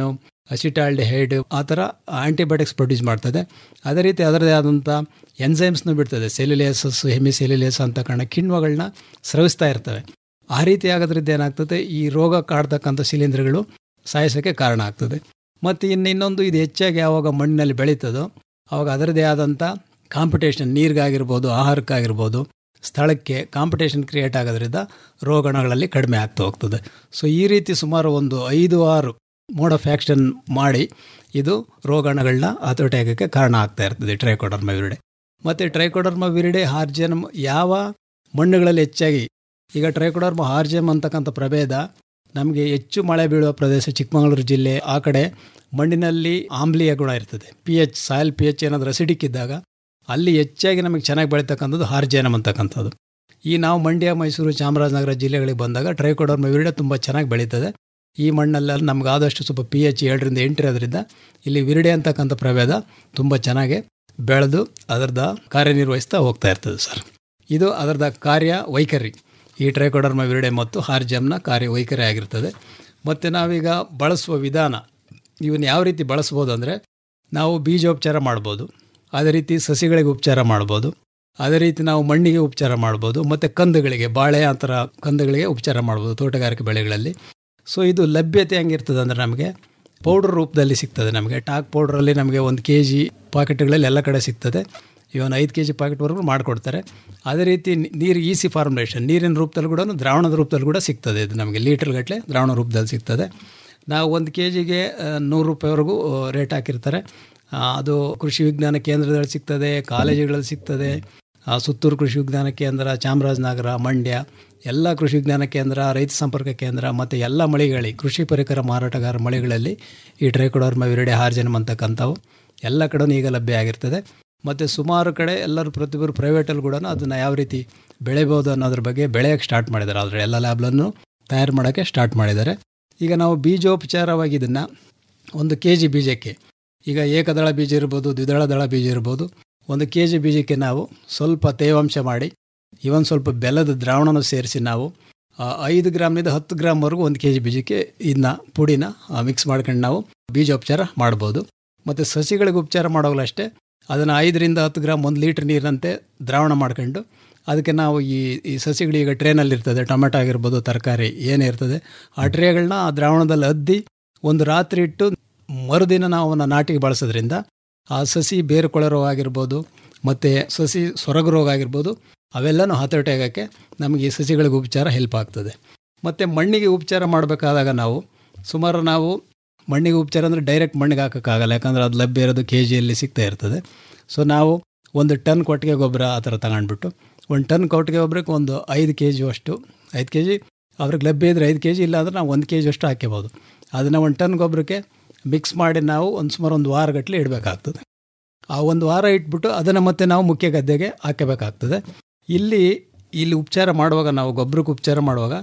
ಅಸಿಟಾಲ್ಡಿಹೈಡ್ ಆ ಥರ ಆಂಟಿಬಯೋಟಿಕ್ಸ್ ಪ್ರೊಡ್ಯೂಸ್ ಮಾಡ್ತದೆ ಅದೇ ರೀತಿ ಅದರದೇ ಆದಂಥ ಎನ್ಸೈಮ್ಸ್ನು ಬಿಡ್ತದೆ ಸೆಲ್ಯುಲೇಸಸ್ ಹೆಮಿಸೆಲ್ಯುಲೇಸ್ ಅಂತ ಕಾರಣ ಕಿಣ್ವಗಳನ್ನ ಸ್ರವಿಸ್ತಾ ಇರ್ತವೆ ಆ ರೀತಿ ಆಗೋದ್ರಿಂದ ಏನಾಗ್ತದೆ ಈ ರೋಗ ಕಾಡ್ತಕ್ಕಂಥ ಶಿಲೀಂಧ್ರಗಳು ಸಾಯಿಸೋಕ್ಕೆ ಕಾರಣ ಆಗ್ತದೆ ಮತ್ತು ಇನ್ನು ಇನ್ನೊಂದು ಇದು ಹೆಚ್ಚಾಗಿ ಯಾವಾಗ ಮಣ್ಣಿನಲ್ಲಿ ಬೆಳೀತದೋ ಅವಾಗ ಅದರದೇ ಆದಂಥ ಕಾಂಪಿಟೇಷನ್ ನೀರಿಗಾಗಿರ್ಬೋದು ಆಹಾರಕ್ಕಾಗಿರ್ಬೋದು ಸ್ಥಳಕ್ಕೆ ಕಾಂಪಿಟೇಷನ್ ಕ್ರಿಯೇಟ್ ಆಗೋದ್ರಿಂದ ರೋಗಣಗಳಲ್ಲಿ ಕಡಿಮೆ ಆಗ್ತಾ ಹೋಗ್ತದೆ ಸೊ ಈ ರೀತಿ ಸುಮಾರು ಒಂದು ಐದು ಆರು ಮೋಡ್ ಆಫ್ ಆ್ಯಕ್ಷನ್ ಮಾಡಿ ಇದು ರೋಗಾಣುಗಳನ್ನ ಹತೋಟಿ ಆಗೋಕ್ಕೆ ಕಾರಣ ಆಗ್ತಾ ಇರ್ತದೆ ಟ್ರೈಕೋಡರ್ಮ ವಿರಿಡೆ ಮತ್ತು ಟ್ರೈಕೋಡರ್ಮ ವಿರಿಡೆ ಹಾರ್ಜೆನ್ ಯಾವ ಮಣ್ಣುಗಳಲ್ಲಿ ಹೆಚ್ಚಾಗಿ ಈಗ ಟ್ರೈಕೋಡರ್ಮ ಹಾರ್ಜೆಮ್ ಅಂತಕ್ಕಂಥ ಪ್ರಭೇದ ನಮಗೆ ಹೆಚ್ಚು ಮಳೆ ಬೀಳುವ ಪ್ರದೇಶ ಚಿಕ್ಕಮಗಳೂರು ಜಿಲ್ಲೆ ಆ ಕಡೆ ಮಣ್ಣಿನಲ್ಲಿ ಆಮ್ಲೀಯ ಗುಣ ಇರ್ತದೆ P H soil P H ಏನಾದರೂ ಅಸಿಡಿಕ್ ಇದ್ದಾಗ ಅಲ್ಲಿ ಹೆಚ್ಚಾಗಿ ನಮಗೆ ಚೆನ್ನಾಗಿ ಬೆಳೀತಕ್ಕಂಥದ್ದು ಹಾರ್ಜೇನಮ್ ಅಂತಕ್ಕಂಥದ್ದು ಈ ನಾವು ಮಂಡ್ಯ ಮೈಸೂರು ಚಾಮರಾಜನಗರ ಜಿಲ್ಲೆಗಳಿಗೆ ಬಂದಾಗ ಟ್ರೈಕೋಡರ್ಮ ವಿರಿಡೆ ತುಂಬ ಚೆನ್ನಾಗಿ ಬೆಳೀತದೆ ಈ ಮಣ್ಣಲ್ಲಿ ನಮ್ಗೆ ಆದಷ್ಟು ಸ್ವಲ್ಪ ಪಿ ಎಚ್ ಏಳರಿಂದ ಎಂಟಿರೋದ್ರಿಂದ ಇಲ್ಲಿ ವಿರಿಡೆ ಅಂತಕ್ಕಂಥ ಪ್ರಭೇದ ತುಂಬ ಚೆನ್ನಾಗಿ ಬೆಳೆದು ಅದರದ ಕಾರ್ಯನಿರ್ವಹಿಸ್ತಾ ಹೋಗ್ತಾ ಇರ್ತದೆ ಸರ್ ಇದು ಅದರದ ಕಾರ್ಯ ವೈಖರಿ ಈ ಟ್ರೈಕೋಡರ್ಮ ವಿರಿಡೆ ಮತ್ತು ಹಾರ್ಜಮ್ನ ಕಾರ್ಯ ವೈಖರಿ ಆಗಿರ್ತದೆ ಮತ್ತು ನಾವೀಗ ಬಳಸುವ ವಿಧಾನ ಇವನ್ನ ಯಾವ ರೀತಿ ಬಳಸ್ಬೋದು ಅಂದರೆ ನಾವು ಬೀಜೋಪಚಾರ ಮಾಡ್ಬೋದು ಅದೇ ರೀತಿ ಸಸಿಗಳಿಗೆ ಉಪಚಾರ ಮಾಡ್ಬೋದು ಅದೇ ರೀತಿ ನಾವು ಮಣ್ಣಿಗೆ ಉಪಚಾರ ಮಾಡ್ಬೋದು ಮತ್ತು ಕಂದುಗಳಿಗೆ ಬಾಳೆ ಆ ಥರ ಕಂದುಗಳಿಗೆ ಉಪಚಾರ ಮಾಡ್ಬೋದು ತೋಟಗಾರಿಕೆ ಬೆಳೆಗಳಲ್ಲಿ ಸೊ ಇದು ಲಭ್ಯತೆ ಹೆಂಗಿರ್ತದೆ ಅಂದರೆ ನಮಗೆ ಪೌಡ್ರ್ ರೂಪದಲ್ಲಿ ಸಿಗ್ತದೆ ನಮಗೆ ಟಾಕ್ ಪೌಡ್ರಲ್ಲಿ ನಮಗೆ ಒಂದು ಕೆ ಜಿ ಪಾಕೆಟ್ಗಳಲ್ಲಿ ಎಲ್ಲ ಕಡೆ ಸಿಗ್ತದೆ ಇವನ್ ಐದು ಕೆ ಜಿ ಪಾಕೆಟ್ವರೆಗೂ ಮಾಡಿಕೊಡ್ತಾರೆ ಅದೇ ರೀತಿ ನೀರು ಈಸಿ ಫಾರ್ಮುಲೇಷನ್ ನೀರಿನ ರೂಪದಲ್ಲಿ ಕೂಡ ದ್ರಾವಣದ ರೂಪದಲ್ಲಿ ಕೂಡ ಸಿಗ್ತದೆ ಇದು ನಮಗೆ ಲೀಟರ್ ಗಟ್ಟಲೆ ದ್ರಾವಣ ರೂಪದಲ್ಲಿ ಸಿಗ್ತದೆ ನಾವು ಒಂದು ಕೆ ಜಿಗೆ ನೂರು ರೂಪಾಯಿವರೆಗೂ ರೇಟ್ ಹಾಕಿರ್ತಾರೆ ಅದು ಕೃಷಿ ವಿಜ್ಞಾನ ಕೇಂದ್ರದಲ್ಲಿ ಸಿಗ್ತದೆ ಕಾಲೇಜುಗಳಲ್ಲಿ ಸಿಗ್ತದೆ ಸುತ್ತೂರು ಕೃಷಿ ವಿಜ್ಞಾನ ಕೇಂದ್ರ ಚಾಮರಾಜನಗರ ಮಂಡ್ಯ ಎಲ್ಲ ಕೃಷಿ ವಿಜ್ಞಾನ ಕೇಂದ್ರ ರೈತ ಸಂಪರ್ಕ ಕೇಂದ್ರ ಮತ್ತು ಎಲ್ಲ ಮಳಿಗಳಿ ಕೃಷಿ ಪರಿಕರ ಮಾರಾಟಗಾರ ಮಳಿಗಳಲ್ಲಿ ಈ ಟ್ರೈಕೋಡರ್ಮ ವಿರಡೆ ಹಾರ್ಜನಮ್ ಅಂತಕ್ಕಂಥವು ಎಲ್ಲ ಕಡೆನೂ ಈಗ ಲಭ್ಯ ಆಗಿರ್ತದೆ ಮತ್ತು ಸುಮಾರು ಕಡೆ ಎಲ್ಲರೂ ಪ್ರತಿಯೊಬ್ಬರು ಪ್ರೈವೇಟಲ್ಲಿ ಕೂಡ ಅದನ್ನು ಯಾವ ರೀತಿ ಬೆಳೆಬೋದು ಅನ್ನೋದ್ರ ಬಗ್ಗೆ ಬೆಳೆಯೋಕ್ಕೆ ಸ್ಟಾರ್ಟ್ ಮಾಡಿದ್ದಾರೆ ಆದರೆ ಎಲ್ಲ ಲ್ಯಾಬ್ಲನ್ನು ತಯಾರು ಮಾಡೋಕ್ಕೆ ಸ್ಟಾರ್ಟ್ ಮಾಡಿದ್ದಾರೆ ಈಗ ನಾವು ಬೀಜೋಪಚಾರವಾಗಿ ಇದನ್ನು ಒಂದು ಕೆ ಜಿ ಬೀಜಕ್ಕೆ ಈಗ ಏಕದಳ ಬೀಜ ಇರ್ಬೋದು ದ್ವಿದಳ ದಳ ಬೀಜ ಇರ್ಬೋದು ಒಂದು ಕೆ ಜಿ ಬೀಜಕ್ಕೆ ನಾವು ಸ್ವಲ್ಪ ತೇವಾಂಶ ಮಾಡಿ ಇವನ್ ಸ್ವಲ್ಪ ಬೆಲ್ಲದ ದ್ರಾವಣನ ಸೇರಿಸಿ ನಾವು ಐದು ಗ್ರಾಮ್ನಿಂದ ಹತ್ತು ಗ್ರಾಮ್ವರೆಗೂ ಒಂದು ಕೆ ಜಿ ಬೀಜಕ್ಕೆ ಇದನ್ನ ಪುಡಿನ ಮಿಕ್ಸ್ ಮಾಡ್ಕೊಂಡು ನಾವು ಬೀಜೋಪಚಾರ ಮಾಡ್ಬೋದು ಮತ್ತು ಸಸಿಗಳಿಗೆ ಉಪಚಾರ ಮಾಡೋಗಲೂ ಅಷ್ಟೇ ಅದನ್ನು ಐದರಿಂದ ಹತ್ತು ಗ್ರಾಮ್ ಒಂದು ಲೀಟ್ರ್ ನೀರಿನಂತೆ ದ್ರಾವಣ ಮಾಡ್ಕೊಂಡು ಅದಕ್ಕೆ ನಾವು ಈ ಈ ಸಸಿಗಳು ಈಗ ಟ್ರೇನಲ್ಲಿ ಇರ್ತದೆ ಟೊಮೆಟೊ ಆಗಿರ್ಬೋದು ತರಕಾರಿ ಏನೇ ಇರ್ತದೆ ಆ ಟ್ರೇಗಳನ್ನ ಆ ದ್ರಾವಣದಲ್ಲಿ ಅದ್ದಿ ಒಂದು ರಾತ್ರಿ ಇಟ್ಟು ಮರುದಿನ ನಾವು ಅವನ್ನ ನಾಟಿಗೆ ಬಳಸೋದ್ರಿಂದ ಆ ಸಸಿ ಬೇರುಕೊಳ ರೋಗ ಆಗಿರ್ಬೋದು ಮತ್ತು ಸಸಿ ಸೊರಗು ರೋಗ ಆಗಿರ್ಬೋದು ಅವೆಲ್ಲನೂ ಹತೋಟಿ ಆಗೋಕ್ಕೆ ನಮಗೆ ಈ ಸಸಿಗಳಿಗೆ ಉಪಚಾರ ಹೆಲ್ಪ್ ಆಗ್ತದೆ ಮತ್ತು ಮಣ್ಣಿಗೆ ಉಪಚಾರ ಮಾಡಬೇಕಾದಾಗ ನಾವು ಸುಮಾರು ನಾವು ಮಣ್ಣಿಗೆ ಉಪಚಾರ ಅಂದರೆ ಡೈರೆಕ್ಟ್ ಮಣ್ಣಿಗೆ ಹಾಕೋಕ್ಕಾಗಲ್ಲ ಯಾಕಂದರೆ ಅದು ಲಭ್ಯ ಇರೋದು ಕೆ ಜಿಯಲ್ಲಿ ಸಿಗ್ತಾ ಇರ್ತದೆ ಸೊ ನಾವು ಒಂದು ಟನ್ ಕೊಟ್ಟಿಗೆ ಗೊಬ್ಬರ ಆ ಥರ ತಗೊಂಡ್ಬಿಟ್ಟು ಒಂದು ಟನ್ ಕೊಟ್ಟಿಗೆ ಗೊಬ್ಬರಕ್ಕೆ ಒಂದು ಐದು ಕೆ ಜಿ ಅಷ್ಟು ಐದು ಕೆ ಜಿ ಅವ್ರಿಗೆ ಲಭ್ಯ ಇದ್ದರೆ ಐದು ಕೆ ಜಿ ಇಲ್ಲ ಅಂದರೆ ನಾವು ಒಂದು ಕೆ ಜಿ ಅಷ್ಟು ಹಾಕ್ಯಬೋದು ಅದನ್ನು ಒಂದು ಟನ್ ಗೊಬ್ಬರಕ್ಕೆ ಮಿಕ್ಸ್ ಮಾಡಿ ನಾವು ಒಂದು ಸುಮಾರು ಒಂದು ವಾರಗಟ್ಟಲೆ ಇಡಬೇಕಾಗ್ತದೆ ಆ ಒಂದು ವಾರ ಇಟ್ಬಿಟ್ಟು ಅದನ್ನು ಮತ್ತೆ ನಾವು ಮುಖ್ಯ ಗದ್ದೆಗೆ ಹಾಕಬೇಕಾಗ್ತದೆ ಇಲ್ಲಿ ಇಲ್ಲಿ ಉಪಚಾರ ಮಾಡುವಾಗ ನಾವು ಗೊಬ್ಬರಕ್ಕೆ ಉಪಚಾರ ಮಾಡುವಾಗ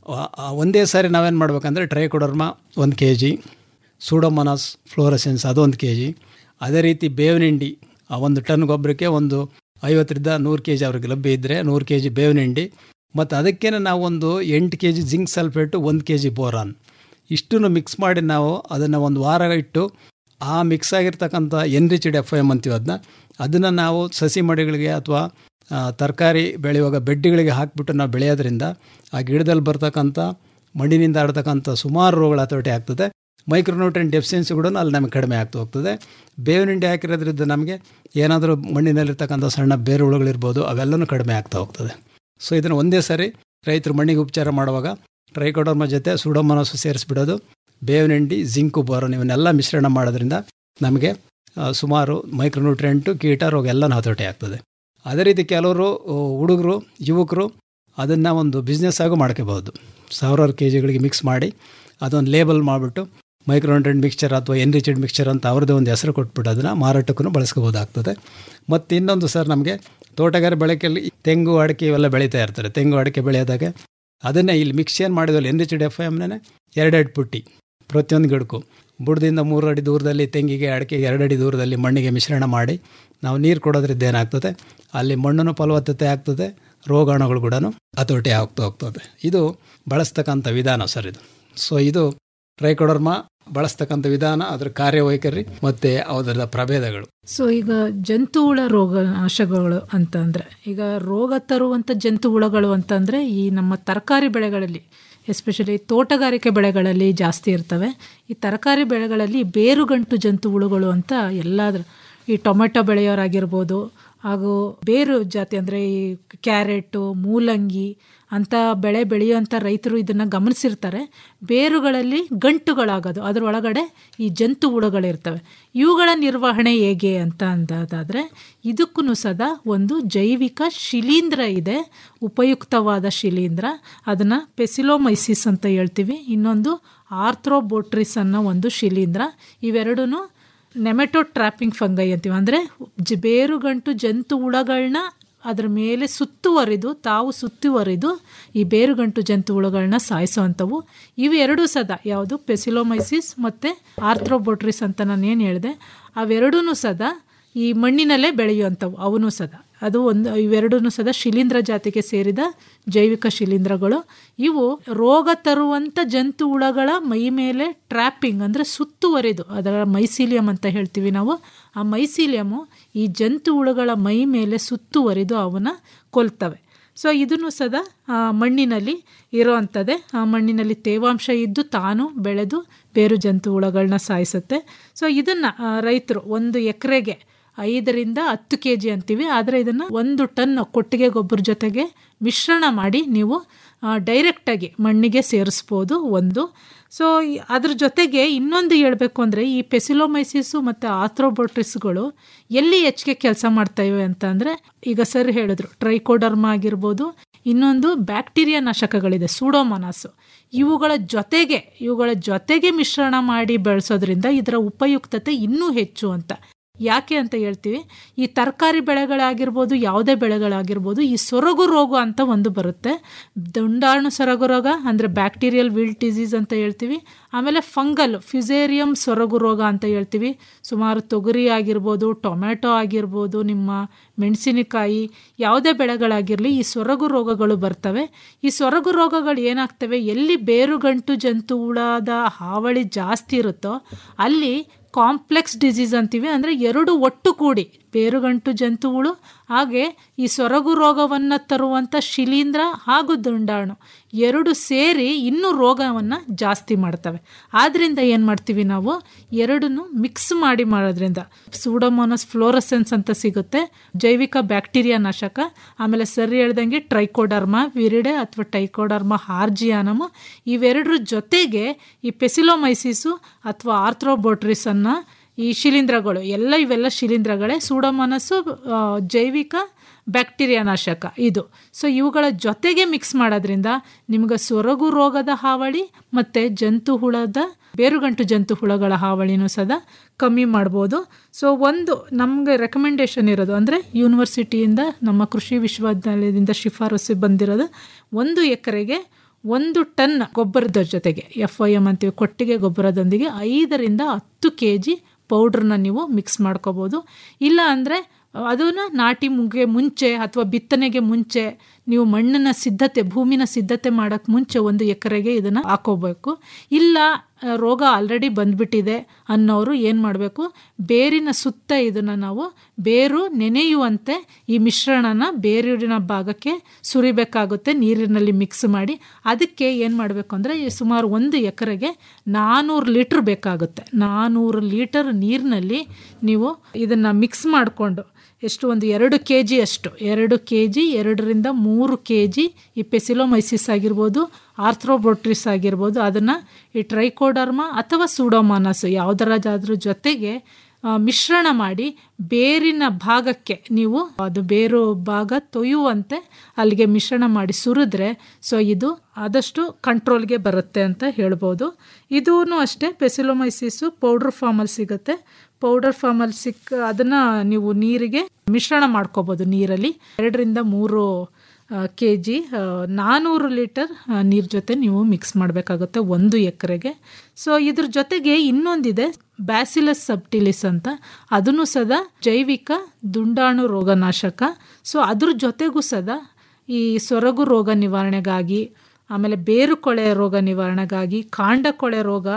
ಒಂದೇ ಸಾರಿ ನಾವೇನು ಮಾಡ್ಬೇಕಂದ್ರೆ ಟ್ರೈಕೋಡರ್ಮ ಒಂದು ಕೆ ಜಿ ಸೂಡೋಮೊನಾಸ್ ಫ್ಲೋರಸೆನ್ಸ್ ಅದೊಂದು ಕೆ ಜಿ ಅದೇ ರೀತಿ ಬೇವಿನ ಹಿಂಡಿ ಆ ಒಂದು ಟನ್ ಗೊಬ್ಬರಕ್ಕೆ ಒಂದು ಐವತ್ತರಿಂದ ನೂರು ಕೆ ಜಿ ಅವ್ರಿಗೆ ಲಭ್ಯ ಇದ್ದರೆ ನೂರು ಕೆ ಜಿ ಬೇವಿನ ಹಿಂಡಿ ಮತ್ತು ಅದಕ್ಕೇ ನಾವು ಒಂದು ಎಂಟು ಕೆ ಜಿ ಜಿಂಕ್ ಸಲ್ಫೇಟು ಒಂದು ಕೆ ಜಿ ಬೋರಾನ್ ಇಷ್ಟನ್ನು ಮಿಕ್ಸ್ ಮಾಡಿ ನಾವು ಅದನ್ನು ಒಂದು ವಾರ ಇಟ್ಟು ಆ ಮಿಕ್ಸ್ ಆಗಿರ್ತಕ್ಕಂಥ ಎನ್ರಿಚ್ಡ್ ಎಫ್ ಎಮ್ ಅಂತೀವಿ ಅದನ್ನ ಅದನ್ನು ನಾವು ಸಸಿ ಮಡಿಗಳಿಗೆ ಅಥವಾ ತರಕಾರಿ ಬೆಳೆಯುವಾಗ ಬೆಡ್ಡಿಗಳಿಗೆ ಹಾಕಿಬಿಟ್ಟು ನಾವು ಬೆಳೆಯೋದ್ರಿಂದ ಆ ಗಿಡದಲ್ಲಿ ಬರ್ತಕ್ಕಂಥ ಮಣ್ಣಿನಿಂದ ಆಡ್ತಕ್ಕಂಥ ಸುಮಾರು ರೋಗಗಳ ಹತೋಟಿ ಆಗ್ತದೆ ಮೈಕ್ರೋನ್ಯೂಟ್ರಿಯನ್ ಡೆಫಿಷಿಯನ್ಸಿ ಕೂಡ ಅಲ್ಲಿ ನಮಗೆ ಕಡಿಮೆ ಆಗ್ತಾ ಹೋಗ್ತದೆ ಬೇವಿನ ಹಿಂಡಿ ಹಾಕಿರೋದ್ರಿಂದ ನಮಗೆ ಏನಾದರೂ ಮಣ್ಣಿನಲ್ಲಿರ್ತಕ್ಕಂಥ ಸಣ್ಣ ಬೇರು ಹುಳುಗಳಿರ್ಬೋದು ಅವೆಲ್ಲನೂ ಕಡಿಮೆ ಆಗ್ತಾ ಹೋಗ್ತದೆ ಸೊ ಇದನ್ನು ಒಂದೇ ಸಾರಿ ರೈತರು ಮಣ್ಣಿಗೆ ಉಪಚಾರ ಮಾಡುವಾಗ ಟ್ರೈಕೋಡರ್ಮ ಜೊತೆ ಸುಡೋಮನಸ್ಸು ಸೇರಿಸ್ಬಿಡೋದು ಬೇವಿನ ಹಿಂಡಿ ಜಿಂಕು ಬೋರೋನ್ ಇವನ್ನೆಲ್ಲ ಮಿಶ್ರಣ ಮಾಡೋದ್ರಿಂದ ನಮಗೆ ಸುಮಾರು ಮೈಕ್ರೋನ್ಯೂಟ್ರಿಯೆಂಟು ಕೀಟ ರೋಗ ಎಲ್ಲನೂ ಹತೋಟಿ ಆಗ್ತದೆ ಅದೇ ರೀತಿ ಕೆಲವರು ಹುಡುಗರು ಯುವಕರು ಅದನ್ನು ಒಂದು ಬಿಸ್ನೆಸ್ ಆಗು ಮಾಡ್ಕೋಬಹುದು ಸಾವಿರಾರು ಕೆ ಜಿಗಳಿಗೆ ಮಿಕ್ಸ್ ಮಾಡಿ ಅದೊಂದು ಲೇಬಲ್ ಮಾಡಿಬಿಟ್ಟು ಮೈಕ್ರೋನ್ಯೂಟ್ರಿಯೆಂಟ್ ಮಿಕ್ಸ್ಚರ್ ಅಥವಾ ಎನ್ರಿಚೆಡ್ ಮಿಕ್ಸ್ಚರ್ ಅಂತ ಅವ್ರದ್ದೇ ಒಂದು ಹೆಸರು ಕೊಟ್ಬಿಟ್ಟು ಅದನ್ನು ಮಾರಾಟಕ್ಕೂ ಬಳಸ್ಕೋಬೋದಾಗ್ತದೆ ಮತ್ತು ಇನ್ನೊಂದು ಸರ್ ನಮಗೆ ತೋಟಗಾರ ಬೆಳಕಲ್ಲಿ ತೆಂಗು ಅಡಿಕೆ ಇವೆಲ್ಲ ಬೆಳೀತಾ ಇರ್ತಾರೆ ತೆಂಗು ಅಡಿಕೆ ಬೆಳೆಯೋದಾಗ ಅದನ್ನೇ ಇಲ್ಲಿ ಮಿಕ್ಸ್ ಏನು ಮಾಡಿದ್ವಲ್ಲ ಎನ್ರಿಚೆಡ್ ಎಫ್ ಎಮ್ನೇ ಎರಡೆರಡು ಪುಟ್ಟಿ ಪ್ರತಿಯೊಂದು ಗಿಡಕ್ಕೂ ಬುಡದಿಂದ ಮೂರು ಅಡಿ ದೂರದಲ್ಲಿ ತೆಂಗಿಗೆ ಅಡಿಕೆಗೆ ಎರಡಡಿ ದೂರದಲ್ಲಿ ಮಣ್ಣಿಗೆ ಮಿಶ್ರಣ ಮಾಡಿ ನಾವು ನೀರು ಕೊಡೋದ್ರಿಂದ ಏನಾಗ್ತದೆ ಅಲ್ಲಿ ಮಣ್ಣನ್ನು ಫಲವತ್ತತೆ ಆಗ್ತದೆ ರೋಗಾಣುಗಳು ಕೂಡ ಹತೋಟಿ ಆಗ್ತಾ ಹೋಗ್ತದೆ ಇದು ಬಳಸ್ತಕ್ಕಂಥ ವಿಧಾನ ಸರ್ ಇದು ಸೊ ಇದು ಟ್ರೈಕೋಡರ್ಮ ಬಳಸ್ತಕ್ಕಂಥ ವಿಧಾನ ಅದರ ಕಾರ್ಯವೈಖರಿ ಮತ್ತೆ ಅದರ ಪ್ರಭೇದಗಳು ಸೊ ಈಗ ಜಂತುಹುಳ ರೋಗ ನಾಶಗಳು ಅಂತ ಅಂದರೆ ಈಗ ರೋಗ ತರುವಂಥ ಜಂತುಹುಳಗಳು ಅಂತಂದರೆ ಈ ನಮ್ಮ ತರಕಾರಿ ಬೆಳೆಗಳಲ್ಲಿ ಎಸ್ಪೆಷಲಿ ತೋಟಗಾರಿಕೆ ಬೆಳೆಗಳಲ್ಲಿ ಜಾಸ್ತಿ ಇರ್ತವೆ ಈ ತರಕಾರಿ ಬೆಳೆಗಳಲ್ಲಿ ಬೇರುಗಂಟು ಜಂತುಹುಳುಗಳು ಅಂತ ಎಲ್ಲಾದ್ರ ಈ ಟೊಮೆಟೊ ಬೆಳೆಯೋರಾಗಿರ್ಬೋದು ಹಾಗೂ ಬೇರು ಜಾತಿ ಅಂದರೆ ಈ ಕ್ಯಾರೆಟು ಮೂಲಂಗಿ ಅಂಥ ಬೆಳೆ ಬೆಳೆಯುವಂಥ ರೈತರು ಇದನ್ನು ಗಮನಿಸಿರ್ತಾರೆ ಬೇರುಗಳಲ್ಲಿ ಗಂಟುಗಳಾಗೋದು ಅದರೊಳಗಡೆ ಈ ಜಂತು ಹುಳುಗಳಿರ್ತವೆ ಇವುಗಳ ನಿರ್ವಹಣೆ ಹೇಗೆ ಅಂತ ಅಂದಾದಾದರೆ ಇದಕ್ಕೂ ಸದಾ ಒಂದು ಜೈವಿಕ ಶಿಲೀಂಧ್ರ ಇದೆ ಉಪಯುಕ್ತವಾದ ಶಿಲೀಂಧ್ರ ಅದನ್ನು ಪೆಸಿಲೋಮೈಸಿಸ್ ಅಂತ ಹೇಳ್ತೀವಿ ಇನ್ನೊಂದು ಆರ್ಥ್ರೋಬೋಟ್ರಿಸ್ ಅನ್ನೋ ಒಂದು ಶಿಲೀಂಧ್ರ ಇವೆರಡೂ ನೆಮೆಟೋ ಟ್ರ್ಯಾಪಿಂಗ್ ಫಂಗೈ ಅಂತೀವಿ ಅಂದರೆ ಜ ಬೇರುಗಂಟು ಜಂತು ಹುಳಗಳನ್ನ ಅದರ ಮೇಲೆ ಸುತ್ತುವರಿದು ತಾವು ಸುತ್ತುವರಿದು ಈ ಬೇರುಗಂಟು ಜಂತು ಹುಳುಗಳನ್ನ ಸಾಯಿಸುವಂಥವು ಇವೆರಡೂ ಸದಾ ಯಾವುದು ಪೆಸಿಲೋಮೈಸಿಸ್ ಮತ್ತು ಆರ್ಥ್ರೋಬೋಟ್ರಿಸ್ ಅಂತ ನಾನು ಏನು ಹೇಳಿದೆ ಅವೆರಡೂ ಸದಾ ಈ ಮಣ್ಣಿನಲ್ಲೇ ಬೆಳೆಯುವಂಥವು ಅವನು ಸದಾ ಅದು ಒಂದು ಇವೆರಡೂ ಸದಾ ಶಿಲೀಂಧ್ರ ಜಾತಿಗೆ ಸೇರಿದ ಜೈವಿಕ ಶಿಲೀಂಧ್ರಗಳು ಇವು ರೋಗ ತರುವಂಥ ಜಂತು ಹುಳಗಳ ಮೈ ಮೇಲೆ ಟ್ರ್ಯಾಪಿಂಗ್ ಅಂದರೆ ಸುತ್ತುವರಿದು ಅದರ ಮೈಸೀಲಿಯಂ ಅಂತ ಹೇಳ್ತೀವಿ ನಾವು ಆ ಮೈಸೀಲಿಯಮು ಈ ಜಂತು ಹುಳುಗಳ ಮೈ ಮೇಲೆ ಸುತ್ತುವರಿದು ಅವನ್ನ ಕೊಲ್ತವೆ ಸೊ ಇದನ್ನು ಸದಾ ಆ, ಮಣ್ಣಿನಲ್ಲಿ ಇರೋವಂಥದ್ದೇ ಆ ಮಣ್ಣಿನಲ್ಲಿ ತೇವಾಂಶ ಇದ್ದು ತಾನು ಬೆಳೆದು ಬೇರು ಜಂತು ಹುಳಗಳನ್ನ ಸಾಯಿಸುತ್ತೆ ಸೊ ಇದನ್ನು ರೈತರು ಒಂದು ಎಕರೆಗೆ ಐದರಿಂದ ಹತ್ತು ಕೆ ಜಿ ಅಂತೀವಿ ಆದರೆ ಇದನ್ನು ಒಂದು ಟನ್ ಕೊಟ್ಟಿಗೆ ಗೊಬ್ಬರ ಜೊತೆಗೆ ಮಿಶ್ರಣ ಮಾಡಿ ನೀವು ಡೈರೆಕ್ಟಾಗಿ ಮಣ್ಣಿಗೆ ಸೇರಿಸ್ಬೋದು ಒಂದು ಸೊ ಈ- ಅದ್ರ ಜೊತೆಗೆ ಇನ್ನೊಂದು ಹೇಳಬೇಕು ಅಂದರೆ ಈ ಪೆಸಿಲೋಮೈಸಿಸು ಮತ್ತು ಆಥ್ರೋಬೋಟ್ರಿಸ್ಗಳು ಎಲ್ಲಿ ಹೆಚ್ಚಿಗೆ ಕೆಲಸ ಮಾಡ್ತವೆ ಅಂತ ಅಂದರೆ ಈಗ ಸರ್ ಹೇಳಿದ್ರು ಟ್ರೈಕೋಡರ್ಮಾ ಆಗಿರ್ಬೋದು ಇನ್ನೊಂದು ಬ್ಯಾಕ್ಟೀರಿಯಾ ನಾಶಕಗಳಿದೆ ಸೂಡೋಮೊನಾಸು ಇವುಗಳ ಜೊತೆಗೆ ಇವುಗಳ ಜೊತೆಗೆ ಮಿಶ್ರಣ ಮಾಡಿ ಬೆಳೆಸೋದ್ರಿಂದ ಇದರ ಉಪಯುಕ್ತತೆ ಇನ್ನೂ ಹೆಚ್ಚು ಅಂತ ಯಾಕೆ ಅಂತ ಹೇಳ್ತೀವಿ ಈ ತರಕಾರಿ ಬೆಳೆಗಳಾಗಿರ್ಬೋದು ಯಾವುದೇ ಬೆಳೆಗಳಾಗಿರ್ಬೋದು ಈ ಸೊರಗು ರೋಗ ಅಂತ ಒಂದು ಬರುತ್ತೆ ದುಂಡಾಣು ಸೊರಗು ರೋಗ ಅಂದರೆ ಬ್ಯಾಕ್ಟೀರಿಯಲ್ ವಿಲ್ಟ್ ಡಿಸೀಸ್ ಅಂತ ಹೇಳ್ತೀವಿ ಆಮೇಲೆ ಫಂಗಲ್ ಫ್ಯುಸೇರಿಯಂ ಸೊರಗು ರೋಗ ಅಂತ ಹೇಳ್ತೀವಿ ಸುಮಾರು ತೊಗರಿ ಆಗಿರ್ಬೋದು ಟೊಮ್ಯಾಟೊ ಆಗಿರ್ಬೋದು ನಿಮ್ಮ ಮೆಣಸಿನಕಾಯಿ ಯಾವುದೇ ಬೆಳೆಗಳಾಗಿರಲಿ ಈ ಸೊರಗು ರೋಗಗಳು ಬರ್ತವೆ ಈ ಸೊರಗು ರೋಗಗಳು ಏನಾಗ್ತವೆ ಎಲ್ಲಿ ಬೇರುಗಂಟು ಜಂತು ಹುಳದ ಹಾವಳಿ ಜಾಸ್ತಿ ಇರುತ್ತೋ ಅಲ್ಲಿ ಕಾಂಪ್ಲೆಕ್ಸ್ ಡಿಸೀಸ್ ಅಂತೀವಿ ಅಂದರೆ ಎರಡು ಒಟ್ಟು ಕೂಡಿ ಬೇರುಗಂಟು ಜಂತುಗಳು ಹಾಗೆ ಈ ಸೊರಗು ರೋಗವನ್ನು ತರುವಂಥ ಶಿಲೀಂಧ್ರ ಹಾಗೂ ದುಂಡಾಣು ಎರಡು ಸೇರಿ ಇನ್ನೂ ರೋಗವನ್ನು ಜಾಸ್ತಿ ಮಾಡ್ತವೆ ಆದ್ದರಿಂದ ಏನು ಮಾಡ್ತೀವಿ ನಾವು ಎರಡನ್ನು ಮಿಕ್ಸ್ ಮಾಡಿ ಮಾಡೋದ್ರಿಂದ ಸೂಡೋಮೋನಸ್ ಫ್ಲೋರಸೆನ್ಸ್ ಅಂತ ಸಿಗುತ್ತೆ ಜೈವಿಕ ಬ್ಯಾಕ್ಟೀರಿಯಾ ನಾಶಕ ಆಮೇಲೆ ಸರಿ ಹೇಳ್ದಂಗೆ ಟ್ರೈಕೋಡರ್ಮಾ ವಿರಿಡೆ ಅಥವಾ ಟೈಕೋಡರ್ಮಾ ಹಾರ್ಜಿಯಾನಮು ಇವೆರಡರ ಜೊತೆಗೆ ಈ ಪೆಸಿಲೋಮೈಸಿಸು ಅಥವಾ ಆರ್ಥ್ರೋಬೋಟ್ರಿಸ್ ಅನ್ನ ಈ ಶಿಲೀಂಧ್ರಗಳು ಎಲ್ಲ ಇವೆಲ್ಲ ಶಿಲೀಂಧ್ರಗಳೇ ಸೂಡೋಮೋನಸ್ಸು ಆ, ಜೈವಿಕ ಬ್ಯಾಕ್ಟೀರಿಯಾ ನಾಶಕ ಇದು ಸೊ ಇವುಗಳ ಜೊತೆಗೆ ಮಿಕ್ಸ್ ಮಾಡೋದ್ರಿಂದ ನಿಮ್ಗೆ ಸೊರಗು ರೋಗದ ಹಾವಳಿ ಮತ್ತು ಜಂತು ಹುಳದ ಬೇರುಗಂಟು ಜಂತು ಹುಳಗಳ ಹಾವಳಿನೂ ಸದಾ ಕಮ್ಮಿ ಮಾಡ್ಬೋದು ಸೊ ಒಂದು ನಮಗೆ ರೆಕಮೆಂಡೇಶನ್ ಇರೋದು ಅಂದರೆ ಯೂನಿವರ್ಸಿಟಿಯಿಂದ ನಮ್ಮ ಕೃಷಿ ವಿಶ್ವವಿದ್ಯಾಲಯದಿಂದ ಶಿಫಾರಸು ಬಂದಿರೋದು ಒಂದು ಎಕರೆಗೆ ಒಂದು ಟನ್ ಗೊಬ್ಬರದ ಜೊತೆಗೆ ಎಫ್ ಐ ಎಮ್ ಅಂತೀವಿ ಕೊಟ್ಟಿಗೆ ಗೊಬ್ಬರದೊಂದಿಗೆ ಐದರಿಂದ ಹತ್ತು ಕೆ ಜಿ ಪೌಡ್ರನ್ನ ನೀವು ಮಿಕ್ಸ್ ಮಾಡ್ಕೋಬೋದು ಇಲ್ಲ ಅಂದರೆ ಅದನ್ನು ನಾಟಿ ಮುಗ್ಗೆ ಮುಂಚೆ ಅಥವಾ ಬಿತ್ತನೆಗೆ ಮುಂಚೆ ನೀವು ಮಣ್ಣಿನ ಸಿದ್ಧತೆ ಭೂಮಿನ ಸಿದ್ಧತೆ ಮಾಡೋಕ್ಕೆ ಮುಂಚೆ ಒಂದು ಎಕರೆಗೆ ಇದನ್ನು ಹಾಕೋಬೇಕು ಇಲ್ಲ ಆ, ರೋಗ ಆಲ್ರೆಡಿ ಬಂದ್ಬಿಟ್ಟಿದೆ ಅನ್ನೋರು ಏನು ಮಾಡಬೇಕು ಬೇರಿನ ಸುತ್ತ ಇದನ್ನು ನಾವು ಬೇರು ನೆನೆಯುವಂತೆ ಈ ಮಿಶ್ರಣನ ಬೇರಿನ ಭಾಗಕ್ಕೆ ಸುರಿಬೇಕಾಗುತ್ತೆ ನೀರಿನಲ್ಲಿ ಮಿಕ್ಸ್ ಮಾಡಿ ಅದಕ್ಕೆ ಏನು ಮಾಡಬೇಕು ಅಂದರೆ ಸುಮಾರು ಒಂದು ಎಕರೆಗೆ ನಾನ್ನೂರು ಲೀಟ್ರ್ ಬೇಕಾಗುತ್ತೆ ನಾನ್ನೂರು ಲೀಟರ್ ನೀರಿನಲ್ಲಿ ನೀವು ಇದನ್ನು ಮಿಕ್ಸ್ ಮಾಡಿಕೊಂಡು ಎಷ್ಟು ಒಂದು ಎರಡು ಕೆ ಜಿ ಅಷ್ಟು ಎರಡು ಕೆ ಜಿ ಎರಡರಿಂದ ಮೂರು ಕೆ ಜಿ ಈ ಪೆಸಿಲೋಮೈಸಿಸ್ ಆಗಿರ್ಬೋದು ಆರ್ಥ್ರೋಬೋಟ್ರಿಸ್ ಆಗಿರ್ಬೋದು ಅದನ್ನು ಈ ಟ್ರೈಕೋಡರ್ಮಾ ಅಥವಾ ಸೂಡೋಮಾನಸ್ ಯಾವುದರಾದ್ರೂ ಜೊತೆಗೆ ಆ, ಮಿಶ್ರಣ ಮಾಡಿ ಬೇರಿನ ಭಾಗಕ್ಕೆ ನೀವು ಅದು ಬೇರು ಭಾಗ ತೊಯ್ಯುವಂತೆ ಅಲ್ಲಿಗೆ ಮಿಶ್ರಣ ಮಾಡಿ ಸುರಿದ್ರೆ ಸೊ ಇದು ಆದಷ್ಟು ಕಂಟ್ರೋಲ್ಗೆ ಬರುತ್ತೆ ಅಂತ ಹೇಳ್ಬೋದು ಇದೂ ಅಷ್ಟೇ ಪೆಸಿಲೋಮೈಸಿಸು ಪೌಡ್ರ್ ಫಾರ್ಮಲ್ಲಿ ಸಿಗುತ್ತೆ ಪೌಡರ್ ಫಾರ್ಮಲ್ಲಿ ಸಿಕ್ಕ ಅದನ್ನು ನೀವು ನೀರಿಗೆ ಮಿಶ್ರಣ ಮಾಡ್ಕೋಬೋದು ನೀರಲ್ಲಿ ಎರಡರಿಂದ ಮೂರು ಕೆ ಜಿ ನಾನ್ನೂರು ಲೀಟರ್ ನೀರು ಜೊತೆ ನೀವು ಮಿಕ್ಸ್ ಮಾಡಬೇಕಾಗುತ್ತೆ ಒಂದು ಎಕರೆಗೆ ಸೊ ಇದ್ರ ಜೊತೆಗೆ ಇನ್ನೊಂದಿದೆ ಬ್ಯಾಸಿಲಸ್ ಸಬ್ಟಿಲಿಸ್ ಅಂತ ಅದನ್ನು ಸದಾ ಜೈವಿಕ ದುಂಡಾಣು ರೋಗನಾಶಕ ಸೊ ಅದ್ರ ಜೊತೆಗೂ ಸದಾ ಈ ಸೊರಗು ರೋಗ ನಿವಾರಣೆಗಾಗಿ ಆಮೇಲೆ ಬೇರು ಕೊಳೆ ರೋಗ ನಿವಾರಣೆಗಾಗಿ ಕಾಂಡ ಕೊಳೆ ರೋಗ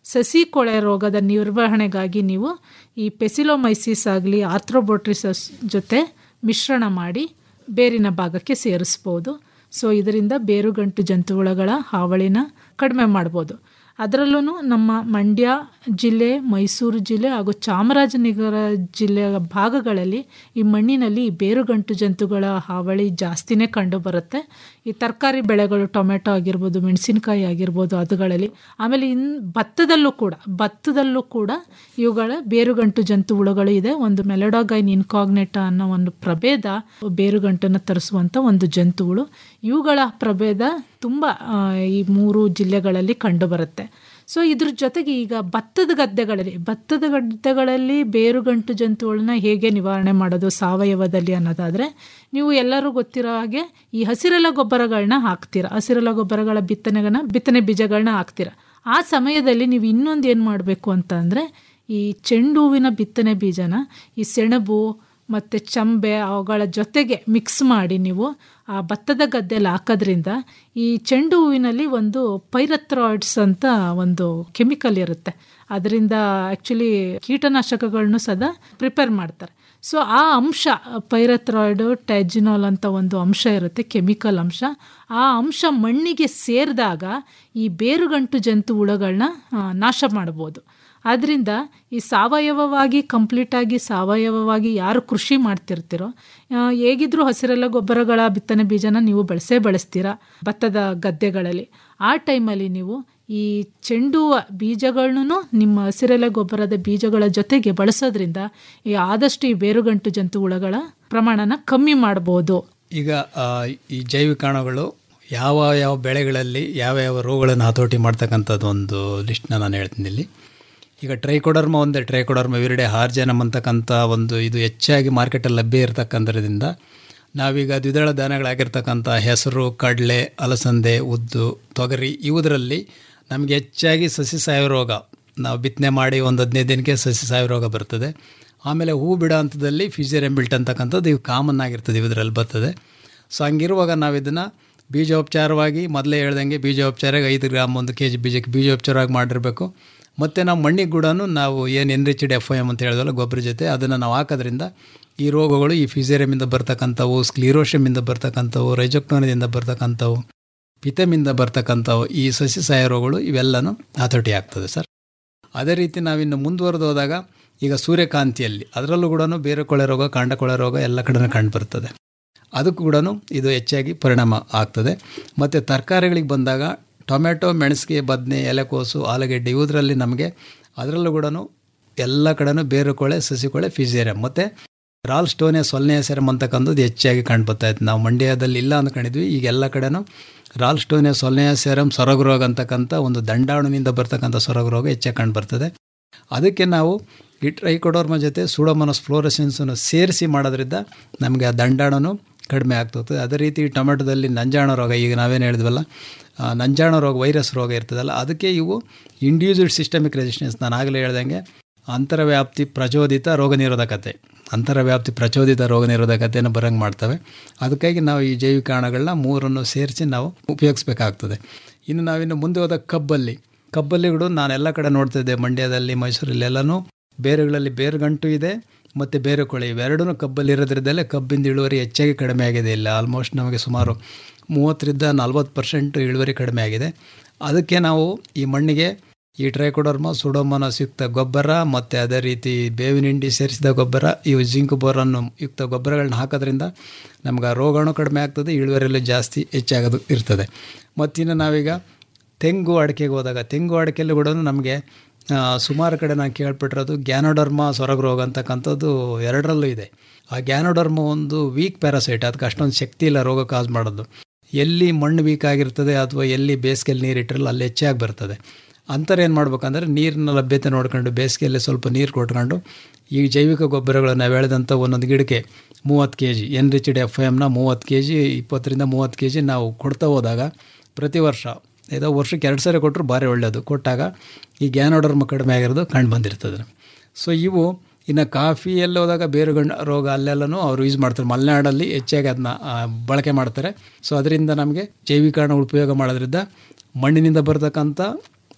ಸಸಿ ಕೊಳೆ ರೋಗದ ನಿರ್ವಹಣೆಗಾಗಿ ನೀವು ಈ ಪೆಸಿಲೋಮೈಸಿಸ್ ಆಗಲಿ ಆರ್ಥ್ರೋಬೋಟ್ರಿಸಸ್ ಜೊತೆ ಮಿಶ್ರಣ ಮಾಡಿ ಬೇರಿನ ಭಾಗಕ್ಕೆ ಸೇರಿಸ್ಬೋದು ಸೊ ಇದರಿಂದ ಬೇರುಗಂಟು ಜಂತುಹುಳಗಳ ಹಾವಳಿನ ಕಡಿಮೆ ಮಾಡ್ಬೋದು ಅದರಲ್ಲೂ ನಮ್ಮ ಮಂಡ್ಯ ಜಿಲ್ಲೆ ಮೈಸೂರು ಜಿಲ್ಲೆ ಹಾಗೂ ಚಾಮರಾಜನಗರ ಜಿಲ್ಲೆಯ ಭಾಗಗಳಲ್ಲಿ ಈ ಮಣ್ಣಿನಲ್ಲಿ ಈ ಬೇರುಗಂಟು ಜಂತುಗಳ ಹಾವಳಿ ಜಾಸ್ತಿನೇ ಕಂಡು ಬರುತ್ತೆ ಈ ತರಕಾರಿ ಬೆಳೆಗಳು ಟೊಮೆಟೊ ಆಗಿರ್ಬೋದು ಮೆಣಸಿನಕಾಯಿ ಆಗಿರ್ಬೋದು ಅದುಗಳಲ್ಲಿ ಆಮೇಲೆ ಇನ್ ಭತ್ತದಲ್ಲೂ ಕೂಡ ಭತ್ತದಲ್ಲೂ ಕೂಡ ಇವುಗಳ ಬೇರುಗಂಟು ಜಂತು ಹುಳುಗಳು ಇದೆ ಒಂದು ಮೆಲಡೋಗೈನ್ ಇನ್ಕಾಗ್ನೆಟಾ ಅನ್ನೋ ಒಂದು ಪ್ರಭೇದ ಬೇರುಗಂಟನ್ನು ತರಿಸುವಂಥ ಒಂದು ಜಂತುಗಳು ಇವುಗಳ ಪ್ರಭೇದ ತುಂಬ ಆ, ಈ ಮೂರು ಜಿಲ್ಲೆಗಳಲ್ಲಿ ಕಂಡುಬರುತ್ತೆ ಸೊ ಇದ್ರ ಜೊತೆಗೆ ಈಗ ಭತ್ತದ ಗದ್ದೆಗಳಲ್ಲಿ ಭತ್ತದ ಗದ್ದೆಗಳಲ್ಲಿ ಬೇರುಗಂಟು ಜಂತುಗಳನ್ನ ಹೇಗೆ ನಿವಾರಣೆ ಮಾಡೋದು ಸಾವಯವದಲ್ಲಿ ಅನ್ನೋದಾದರೆ ನೀವು ಎಲ್ಲರೂ ಗೊತ್ತಿರೋ ಹಾಗೆ ಈ ಹಸಿರೆಲೆ ಗೊಬ್ಬರಗಳನ್ನ ಹಾಕ್ತೀರಾ ಹಸಿರೆಲೆ ಗೊಬ್ಬರಗಳ ಬಿತ್ತನೆಗನ ಬಿತ್ತನೆ ಬೀಜಗಳನ್ನ ಹಾಕ್ತೀರಾ ಆ ಸಮಯದಲ್ಲಿ ನೀವು ಇನ್ನೊಂದು ಏನು ಮಾಡಬೇಕು ಅಂತ ಅಂದರೆ ಈ ಚೆಂಡು ಹೂವಿನ ಬಿತ್ತನೆ ಬೀಜನ ಈ ಸೆಣಬು ಮತ್ತು ಚಂಬೆ ಅವುಗಳ ಜೊತೆಗೆ ಮಿಕ್ಸ್ ಮಾಡಿ ನೀವು ಆ ಭತ್ತದ ಗದ್ದೆಯಲ್ಲಿ ಹಾಕೋದ್ರಿಂದ ಈ ಚೆಂಡು ಹೂವಿನಲ್ಲಿ ಒಂದು ಪೈರಥ್ರಾಯ್ಡ್ಸ್ ಅಂತ ಒಂದು ಕೆಮಿಕಲ್ ಇರುತ್ತೆ ಅದರಿಂದ ಆ್ಯಕ್ಚುಲಿ ಕೀಟನಾಶಕಗಳನ್ನು ಸದಾ ಪ್ರಿಪೇರ್ ಮಾಡ್ತಾರೆ ಸೊ ಆ ಅಂಶ ಪೈರಥ್ರಾಯ್ಡು ಟ್ಯಾಜಿನಾಲ್ ಅಂತ ಒಂದು ಅಂಶ ಇರುತ್ತೆ ಕೆಮಿಕಲ್ ಅಂಶ ಆ ಅಂಶ ಮಣ್ಣಿಗೆ ಸೇರಿದಾಗ ಈ ಬೇರುಗಂಟು ಜಂತು ಹುಳುಗಳನ್ನ ಆ, ನಾಶ ಮಾಡ್ಬೋದು ಆದ್ದರಿಂದ ಈ ಸಾವಯವವಾಗಿ ಕಂಪ್ಲೀಟಾಗಿ ಸಾವಯವವಾಗಿ ಯಾರು ಕೃಷಿ ಮಾಡ್ತಿರ್ತೀರೋ ಆ, ಹೇಗಿದ್ರೂ ಹಸಿರೆಲ್ಲ ಗೊಬ್ಬರಗಳ ಬಿತ್ತನೆ ಬೀಜನ ನೀವು ಬಳಸೇ ಬಳಸ್ತೀರಾ ಭತ್ತದ ಗದ್ದೆಗಳಲ್ಲಿ ಆ ಟೈಮಲ್ಲಿ ನೀವು ಈ ಚೆಂಡು ಹೂವ ಬೀಜಗಳನ್ನು ನಿಮ್ಮ ಹಸಿರೆಲೆ ಗೊಬ್ಬರದ ಬೀಜಗಳ ಜೊತೆಗೆ ಬಳಸೋದ್ರಿಂದ ಈ ಆದಷ್ಟು ಈ ಬೇರುಗಂಟು ಜಂತು ಹುಳಗಳ ಪ್ರಮಾಣನ ಕಮ್ಮಿ ಮಾಡ್ಬೋದು ಈಗ ಆ, ಈ ಜೈವಿಕಾಣುಗಳು ಯಾವ ಯಾವ ಬೆಳೆಗಳಲ್ಲಿ ಯಾವ ಯಾವ ರೋಗಗಳನ್ನು ಹತೋಟಿ ಮಾಡ್ತಕ್ಕಂಥದ್ದು ಒಂದು ಲಿಸ್ಟ್ನ ನಾನು ಹೇಳ್ತೀನಿ ಇಲ್ಲಿ ಈಗ ಟ್ರೈಕೋಡರ್ಮ ಒಂದೇ ಟ್ರೈಕೋಡರ್ಮ ವಿರಿಡೆ ಹಾರ್ಜನಮ್ ಅಂತಕ್ಕಂಥ ಒಂದು ಇದು ಹೆಚ್ಚಾಗಿ ಮಾರ್ಕೆಟಲ್ಲಿ ಲಭ್ಯ ಇರತಕ್ಕಂಥದ್ರಿಂದ ನಾವೀಗ ದ್ವಿದಳ ಧಾನ್ಯಗಳಾಗಿರ್ತಕ್ಕಂಥ ಹೆಸರು ಕಡಲೆ ಅಲಸಂದೆ ಉದ್ದು ತೊಗರಿ ಇವುದರಲ್ಲಿ ನಮಗೆ ಹೆಚ್ಚಾಗಿ ಸಸಿ ಸಾಯುವ ರೋಗ ನಾವು ಬಿತ್ತನೆ ಮಾಡಿ ಒಂದು ಹದಿನೈದು ದಿನಕ್ಕೆ ಸಸಿ ಸಾಯುವ ರೋಗ ಬರ್ತದೆ ಆಮೇಲೆ ಹೂ ಬಿಡೋ ಹಂತದಲ್ಲಿ ಫಿಸಿಯರೆಂಬಿಲ್ಟ್ ಅಂತಕ್ಕಂಥದ್ದು ಇವು ಕಾಮನ್ ಆಗಿರ್ತದೆ ಇದರಲ್ಲಿ ಬರ್ತದೆ ಸೊ ಹಂಗಿರುವಾಗ ನಾವು ಇದನ್ನು ಬೀಜೋಪಚಾರವಾಗಿ ಮೊದಲೇ ಹೇಳ್ದಂಗೆ ಬೀಜೋಪಚಾರಕ್ಕೆ ಐದು ಗ್ರಾಮ್ ಒಂದು ಕೆ ಜಿ ಬೀಜಕ್ಕೆ ಬೀಜೋಪಚಾರವಾಗಿ ಮಾಡಿರಬೇಕು ಮತ್ತು ನಾವು ಮಣ್ಣಿಗೆ ಕೂಡ ನಾವು ಏನು ಎನ್ರಿಚ್ಡ್ ಎಫ್ ಎಮ್ ಅಂತ ಹೇಳಿದ್ವಲ್ಲ ಗೊಬ್ಬರ ಜೊತೆ ಅದನ್ನು ನಾವು ಹಾಕೋದ್ರಿಂದ ಈ ರೋಗಗಳು ಈ ಫಿಸೇರಿಯಮಿಂದ ಬರ್ತಕ್ಕಂಥವು ಸ್ಕ್ಲೀರೋಷಮಿಂದ ಬರ್ತಕ್ಕಂಥವು ರೈಜೋಕ್ಟೋನದಿಂದ ಬರ್ತಕ್ಕಂಥವು ಪಿತಮಿಂದ ಬರ್ತಕ್ಕಂಥವು ಈ ಸಸ್ಯ ಸಾಯ ರೋಗಗಳು ಇವೆಲ್ಲನೂ ಹತೋಟಿ ಆಗ್ತದೆ ಸರ್ ಅದೇ ರೀತಿ ನಾವಿನ್ನು ಮುಂದುವರೆದು ಹೋದಾಗ ಈಗ ಸೂರ್ಯಕಾಂತಿಯಲ್ಲಿ ಅದರಲ್ಲೂ ಕೂಡ ಬೇರೆ ಕೊಳೆ ರೋಗ ಕಾಂಡ ಕೊಳೆ ರೋಗ ಎಲ್ಲ ಕಡೆ ಕಂಡು ಬರ್ತದೆ ಅದಕ್ಕೂ ಕೂಡ ಇದು ಹೆಚ್ಚಾಗಿ ಪರಿಣಾಮ ಆಗ್ತದೆ ಮತ್ತು ತರಕಾರಿಗಳಿಗೆ ಬಂದಾಗ ಟೊಮೆಟೊ ಮೆಣಸಿಗೆ ಬದನೆ ಎಲೆಕೋಸು ಆಲೂಗೆಡ್ಡೆ ಇವುದರಲ್ಲಿ ನಮಗೆ ಅದರಲ್ಲೂ ಕೂಡ ಎಲ್ಲ ಕಡೆನೂ ಬೇರೆ ಕೊಳೆ ಸಸಿ ಕೊಳೆ ಫಿಸೇರಿಯಂ ಮತ್ತು ರಾಲ್ ಸ್ಟೋನಿಯ ಸೊಲ್ನೆಯ ಸೆರಮ್ ಅಂತಕ್ಕಂಥದ್ದು ಹೆಚ್ಚಾಗಿ ಕಂಡು ಬರ್ತಾ ಇತ್ತು ನಾವು ಮಂಡ್ಯದಲ್ಲಿ ಇಲ್ಲ ಅಂದ್ಕೊಂಡಿದ್ವಿ ಈಗ ಎಲ್ಲ ಕಡೆನೂ ರಾಲ್ ಸ್ಟೋನಿಯ ಸೊಲ್ನೆಯ ಸೆರಮ್ ಸೊರಗು ರೋಗ ಅಂತಕ್ಕಂಥ ಒಂದು ದಂಡಾಣುವಿನಿಂದ ಬರ್ತಕ್ಕಂಥ ಸೊರಗು ರೋಗ ಹೆಚ್ಚಾಗಿ ಕಂಡು ಬರ್ತದೆ ಅದಕ್ಕೆ ನಾವು ಈ ಟ್ರೈಕೋಡೋರ್ಮ ಜೊತೆ ಸೂಡೋಮೋನಸ್ ಫ್ಲೋರಸೆನ್ಸನ್ನು ಸೇರಿಸಿ ಮಾಡೋದ್ರಿಂದ ನಮಗೆ ಆ ದಂಡಾಣನು ಕಡಿಮೆ ಆಗ್ತದೆ ಅದೇ ರೀತಿ ಟೊಮೆಟೊದಲ್ಲಿ ನಂಜಾಣ ರೋಗ ಈಗ ನಾವೇನು ಹೇಳಿದ್ವಲ್ಲ ಆ, ನಂಜಾಣ ರೋಗ ವೈರಸ್ ರೋಗ ಇರ್ತದಲ್ಲ ಅದಕ್ಕೆ ಇವು ಇಂಡ್ಯೂಸ್ಡ್ ಸಿಸ್ಟಮಿಕ್ ರೆಸಿಸ್ಟೆನ್ಸ್ ನಾನು ಆಗಲೇ ಹೇಳ್ದಂಗೆ ಅಂತರವ್ಯಾಪ್ತಿ ಪ್ರಚೋದಿತ ರೋಗ ನಿರೋಧಕತೆ ಅಂತರವ್ಯಾಪ್ತಿ ಪ್ರಚೋದಿತ ರೋಗ ನಿರೋಧಕತೆಯನ್ನು ಬರಂಗೆ ಮಾಡ್ತವೆ ಅದಕ್ಕಾಗಿ ನಾವು ಈ ಜೈವಿಕಾಣಗಳನ್ನ ಮೂರನ್ನು ಸೇರಿಸಿ ನಾವು ಉಪಯೋಗಿಸ್ಬೇಕಾಗ್ತದೆ ಇನ್ನು ನಾವಿನ್ನು ಮುಂದೆ ಹೋದ ಕಬ್ಬಲ್ಲಿ ಕಬ್ಬಲ್ಲಿ ಕೂಡ ನಾನು ಎಲ್ಲ ಕಡೆ ನೋಡ್ತಿದ್ದೆ ಮಂಡ್ಯದಲ್ಲಿ ಮೈಸೂರಲ್ಲಿ ಎಲ್ಲನೂ ಬೇರುಗಳಲ್ಲಿ ಬೇರುಗಂಟು ಇದೆ ಮತ್ತು ಬೇರೆ ಕೊಳೆ ಇವೆರಡೂ ಕಬ್ಬಲ್ಲಿ ಇರೋದ್ರಿಂದಲೇ ಕಬ್ಬಿಂದ ಇಳುವರಿ ಹೆಚ್ಚಾಗಿ ಕಡಿಮೆ ಆಗಿದೆ ಇಲ್ಲ ಆಲ್ಮೋಸ್ಟ್ ನಮಗೆ ಸುಮಾರು ಮೂವತ್ತರಿಂದ ನಲ್ವತ್ತು ಪರ್ಸೆಂಟ್ ಇಳುವರಿ ಕಡಿಮೆ ಆಗಿದೆ ಅದಕ್ಕೆ ನಾವು ಈ ಮಣ್ಣಿಗೆ ಈ ಟ್ರೈಕೋಡರ್ಮ ಸುಡೋಮೋನಸ್ ಯುಕ್ತ ಗೊಬ್ಬರ ಮತ್ತು ಅದೇ ರೀತಿ ಬೇವಿನ ಹಿಂಡಿ ಸೇರಿಸಿದ ಗೊಬ್ಬರ ಇವು ಜಿಂಕ್ ಬೋರನ್ನು ಯುಕ್ತ ಗೊಬ್ಬರಗಳನ್ನ ಹಾಕೋದ್ರಿಂದ ನಮ್ಗೆ ಆ ರೋಗಾಣು ಕಡಿಮೆ ಆಗ್ತದೆ ಇಳುವರಿಯಲ್ಲೂ ಜಾಸ್ತಿ ಹೆಚ್ಚಾಗೋದು ಇರ್ತದೆ ಮತ್ತಿನ್ನು ನಾವೀಗ ತೆಂಗು ಅಡಿಕೆಗೆ ಹೋದಾಗ ತೆಂಗು ಅಡಿಕೆಯಲ್ಲೂ ಕೂಡ ನಮಗೆ ಆ, ಸುಮಾರು ಕಡೆ ನಾನು ಕೇಳ್ಬಿಟ್ಟಿರೋದು ಗ್ಯಾನೋಡರ್ಮ ಸೊರಗ ರೋಗ ಅಂತಕ್ಕಂಥದ್ದು ಎರಡರಲ್ಲೂ ಇದೆ ಆ ಗ್ಯಾನೋಡರ್ಮ ಒಂದು ವೀಕ್ ಪ್ಯಾರಾಸೈಟ್ ಅದಕ್ಕೆ ಅಷ್ಟೊಂದು ಶಕ್ತಿ ಇಲ್ಲ ರೋಗ ಕಾಸ್ ಮಾಡೋದು ಎಲ್ಲಿ ಮಣ್ಣು ವೀಕ್ ಆಗಿರ್ತದೆ ಅಥವಾ ಎಲ್ಲಿ ಬೇಸಿಗೆಯಲ್ಲಿ ನೀರು ಇಟ್ಟಿರಲ್ಲ ಅಲ್ಲಿ ಹೆಚ್ಚಾಗಿ ಬರ್ತದೆ ಅಂಥವ್ರು ಏನು ಮಾಡ್ಬೇಕಂದ್ರೆ ನೀರಿನ ಲಭ್ಯತೆ ನೋಡ್ಕೊಂಡು ಬೇಸಿಗೆಯಲ್ಲಿ ಸ್ವಲ್ಪ ನೀರು ಕೊಟ್ಕೊಂಡು ಈ ಜೈವಿಕ ಗೊಬ್ಬರಗಳನ್ನು ನಾವು ಹೇಳಿದಂಥ ಒಂದೊಂದು ಗಿಡಕ್ಕೆ ಮೂವತ್ತು ಕೆ ಜಿ ಎನ್ರಿಚ್ಡ್ ಎಫ್ ಎಮ್ನ ಮೂವತ್ತು ಕೆ ಜಿ ಇಪ್ಪತ್ತರಿಂದ ಮೂವತ್ತು ಕೆ ಜಿ ನಾವು ಕೊಡ್ತಾ ಹೋದಾಗ ಪ್ರತಿ ವರ್ಷ ಏನೋ ವರ್ಷಕ್ಕೆ ಎರಡು ಸರಿ ಕೊಟ್ಟರು ಭಾರಿ ಒಳ್ಳೆಯದು ಕೊಟ್ಟಾಗ ಈ ಗ್ಯಾನೋಡರ್ಮ ಕಡಿಮೆ ಆಗಿರೋದು ಕಂಡು ಬಂದಿರ್ತದೆ ಸೊ ಇವು ಇನ್ನು ಕಾಫಿಯಲ್ಲಿ ಹೋದಾಗ ಬೇರುಗಂಡ ರೋಗ ಅಲ್ಲೆಲ್ಲನೂ ಅವರು ಯೂಸ್ ಮಾಡ್ತಾರೆ ಮಲೆನಾಡಲ್ಲಿ ಹೆಚ್ಚಾಗಿ ಅದನ್ನ ಆ, ಬಳಕೆ ಮಾಡ್ತಾರೆ ಸೊ ಅದರಿಂದ ನಮಗೆ ಜೈವಿಕಾಣ ಉಪಯೋಗ ಮಾಡೋದ್ರಿಂದ ಮಣ್ಣಿನಿಂದ ಬರ್ತಕ್ಕಂಥ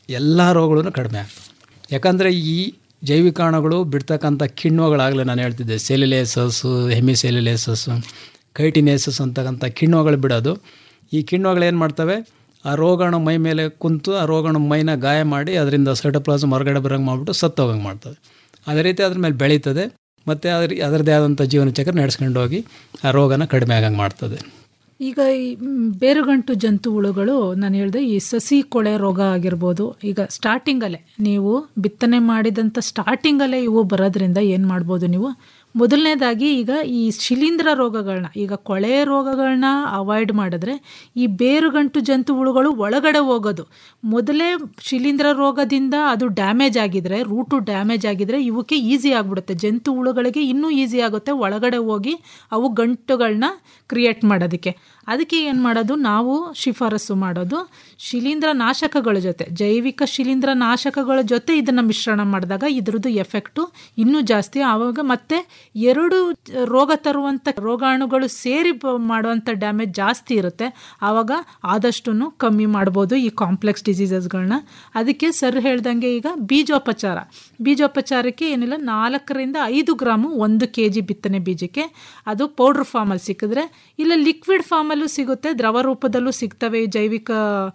ಎಲ್ಲ ರೋಗಗಳು ಕಡಿಮೆ ಆಗ್ತವೆ ಯಾಕಂದರೆ ಈ ಜೈವಿಕಾಣುಗಳು ಬಿಡ್ತಕ್ಕಂಥ ಕಿಣ್ವಗಳಾಗಲೇ ನಾನು ಹೇಳ್ತಿದ್ದೆ ಸೆಲ್ಯುಲೇಸಸ್ಸು ಹೆಮಿಸೆಲ್ಯುಲೇಸಸ್ಸು ಕೈಟಿನೇಸಸ್ ಅಂತಕ್ಕಂಥ ಕಿಣ್ವಗಳು ಬಿಡೋದು ಈ ಕಿಣ್ವಗಳು ಏನು ಮಾಡ್ತವೆ ಆ ರೋಗಾಣು ಮೈ ಮೇಲೆ ಕುಂತು ಆ ರೋಗಾಣು ಮೈನ ಗಾಯ ಮಾಡಿ ಅದರಿಂದ ಸೈಟೋಪ್ಲಾಸಮ್ ಹೊರಗಡೆ ಬರೋಂಗೆ ಮಾಡಿಬಿಟ್ಟು ಸತ್ತೋಗಂಗೆ ಮಾಡ್ತದೆ ಅದೇ ರೀತಿ ಅದ್ರ ಮೇಲೆ ಬೆಳೀತದೆ ಮತ್ತು ಅದ್ರ ಅದರದ್ದೇ ಆದಂಥ ಜೀವನ ಚಕ್ರ ನಡೆಸ್ಕೊಂಡು ಹೋಗಿ ಆ ರೋಗನ ಕಡಿಮೆ ಆಗಂಗೆ ಮಾಡ್ತದೆ ಈಗ ಈ ಮ್, ಬೇರುಗಂಟು ಜಂತು ಹುಳುಗಳು ನಾನು ಹೇಳಿದೆ ಈ ಸಸಿ ಕೊಳೆ ರೋಗ ಆಗಿರ್ಬೋದು ಈಗ ಸ್ಟಾರ್ಟಿಂಗಲ್ಲೇ ನೀವು ಬಿತ್ತನೆ ಮಾಡಿದಂಥ ಸ್ಟಾರ್ಟಿಂಗಲ್ಲೇ ಇವು ಬರೋದ್ರಿಂದ ಏನು ಮಾಡ್ಬೋದು ನೀವು ಮೊದಲನೇದಾಗಿ ಈಗ ಈ ಶಿಲೀಂಧ್ರ ರೋಗಗಳನ್ನ ಈಗ ಕೊಳೆ ರೋಗಗಳನ್ನ ಅವಾಯ್ಡ್ ಮಾಡಿದ್ರೆ ಈ ಬೇರುಗಂಟು ಜಂತು ಹುಳುಗಳು ಒಳಗಡೆ ಹೋಗೋದು ಮೊದಲೇ ಶಿಲೀಂಧ್ರ ರೋಗದಿಂದ ಅದು ಡ್ಯಾಮೇಜ್ ಆಗಿದ್ರೆ ರೂಟು ಡ್ಯಾಮೇಜ್ ಆಗಿದ್ರೆ ಇವಕ್ಕೆ ಈಸಿ ಆಗಿಬಿಡುತ್ತೆ ಜಂತು ಹುಳುಗಳಿಗೆ ಇನ್ನೂ ಈಸಿ ಆಗುತ್ತೆ ಒಳಗಡೆ ಹೋಗಿ ಅವು ಗಂಟುಗಳನ್ನ ಕ್ರಿಯೇಟ್ ಮಾಡೋದಕ್ಕೆ ಅದಕ್ಕೆ ಏನು ಮಾಡೋದು ನಾವು ಶಿಫಾರಸು ಮಾಡೋದು ಶಿಲೀಂಧ್ರ ನಾಶಕಗಳ ಜೊತೆ ಜೈವಿಕ ಶಿಲೀಂಧ್ರ ನಾಶಕಗಳ ಜೊತೆ ಇದನ್ನು ಮಿಶ್ರಣ ಮಾಡಿದಾಗ ಇದ್ರದ್ದು ಎಫೆಕ್ಟು ಇನ್ನೂ ಜಾಸ್ತಿ ಆವಾಗ ಮತ್ತೆ ಎರಡು ರೋಗ ತರುವಂಥ ರೋಗಾಣುಗಳು ಸೇರಿ ಬ- ಮಾಡುವಂಥ ಡ್ಯಾಮೇಜ್ ಜಾಸ್ತಿ ಇರುತ್ತೆ ಆವಾಗ ಆದಷ್ಟು ಕಮ್ಮಿ ಮಾಡ್ಬೋದು ಈ ಕಾಂಪ್ಲೆಕ್ಸ್ ಡಿಸೀಸಸ್ಗಳನ್ನ ಅದಕ್ಕೆ ಸರ್ ಹೇಳ್ದಂಗೆ ಈಗ ಬೀಜೋಪಚಾರ ಬೀಜೋಪಚಾರಕ್ಕೆ ಏನಿಲ್ಲ ನಾಲ್ಕರಿಂದ ಐದು ಗ್ರಾಮು ಒಂದು ಕೆ ಜಿ ಬಿತ್ತನೆ ಬೀಜಕ್ಕೆ ಅದು ಪೌಡ್ರ್ ಫಾರ್ಮಲ್ಲಿ ಸಿಕ್ಕಿದ್ರೆ ಇಲ್ಲ ಲಿಕ್ವಿಡ್ ಫಾರ್ಮಲ್ಲೂ ಸಿಗುತ್ತೆ ದ್ರವ ರೂಪದಲ್ಲೂ ಸಿಗ್ತವೆ ಈ ಜೈವಿಕ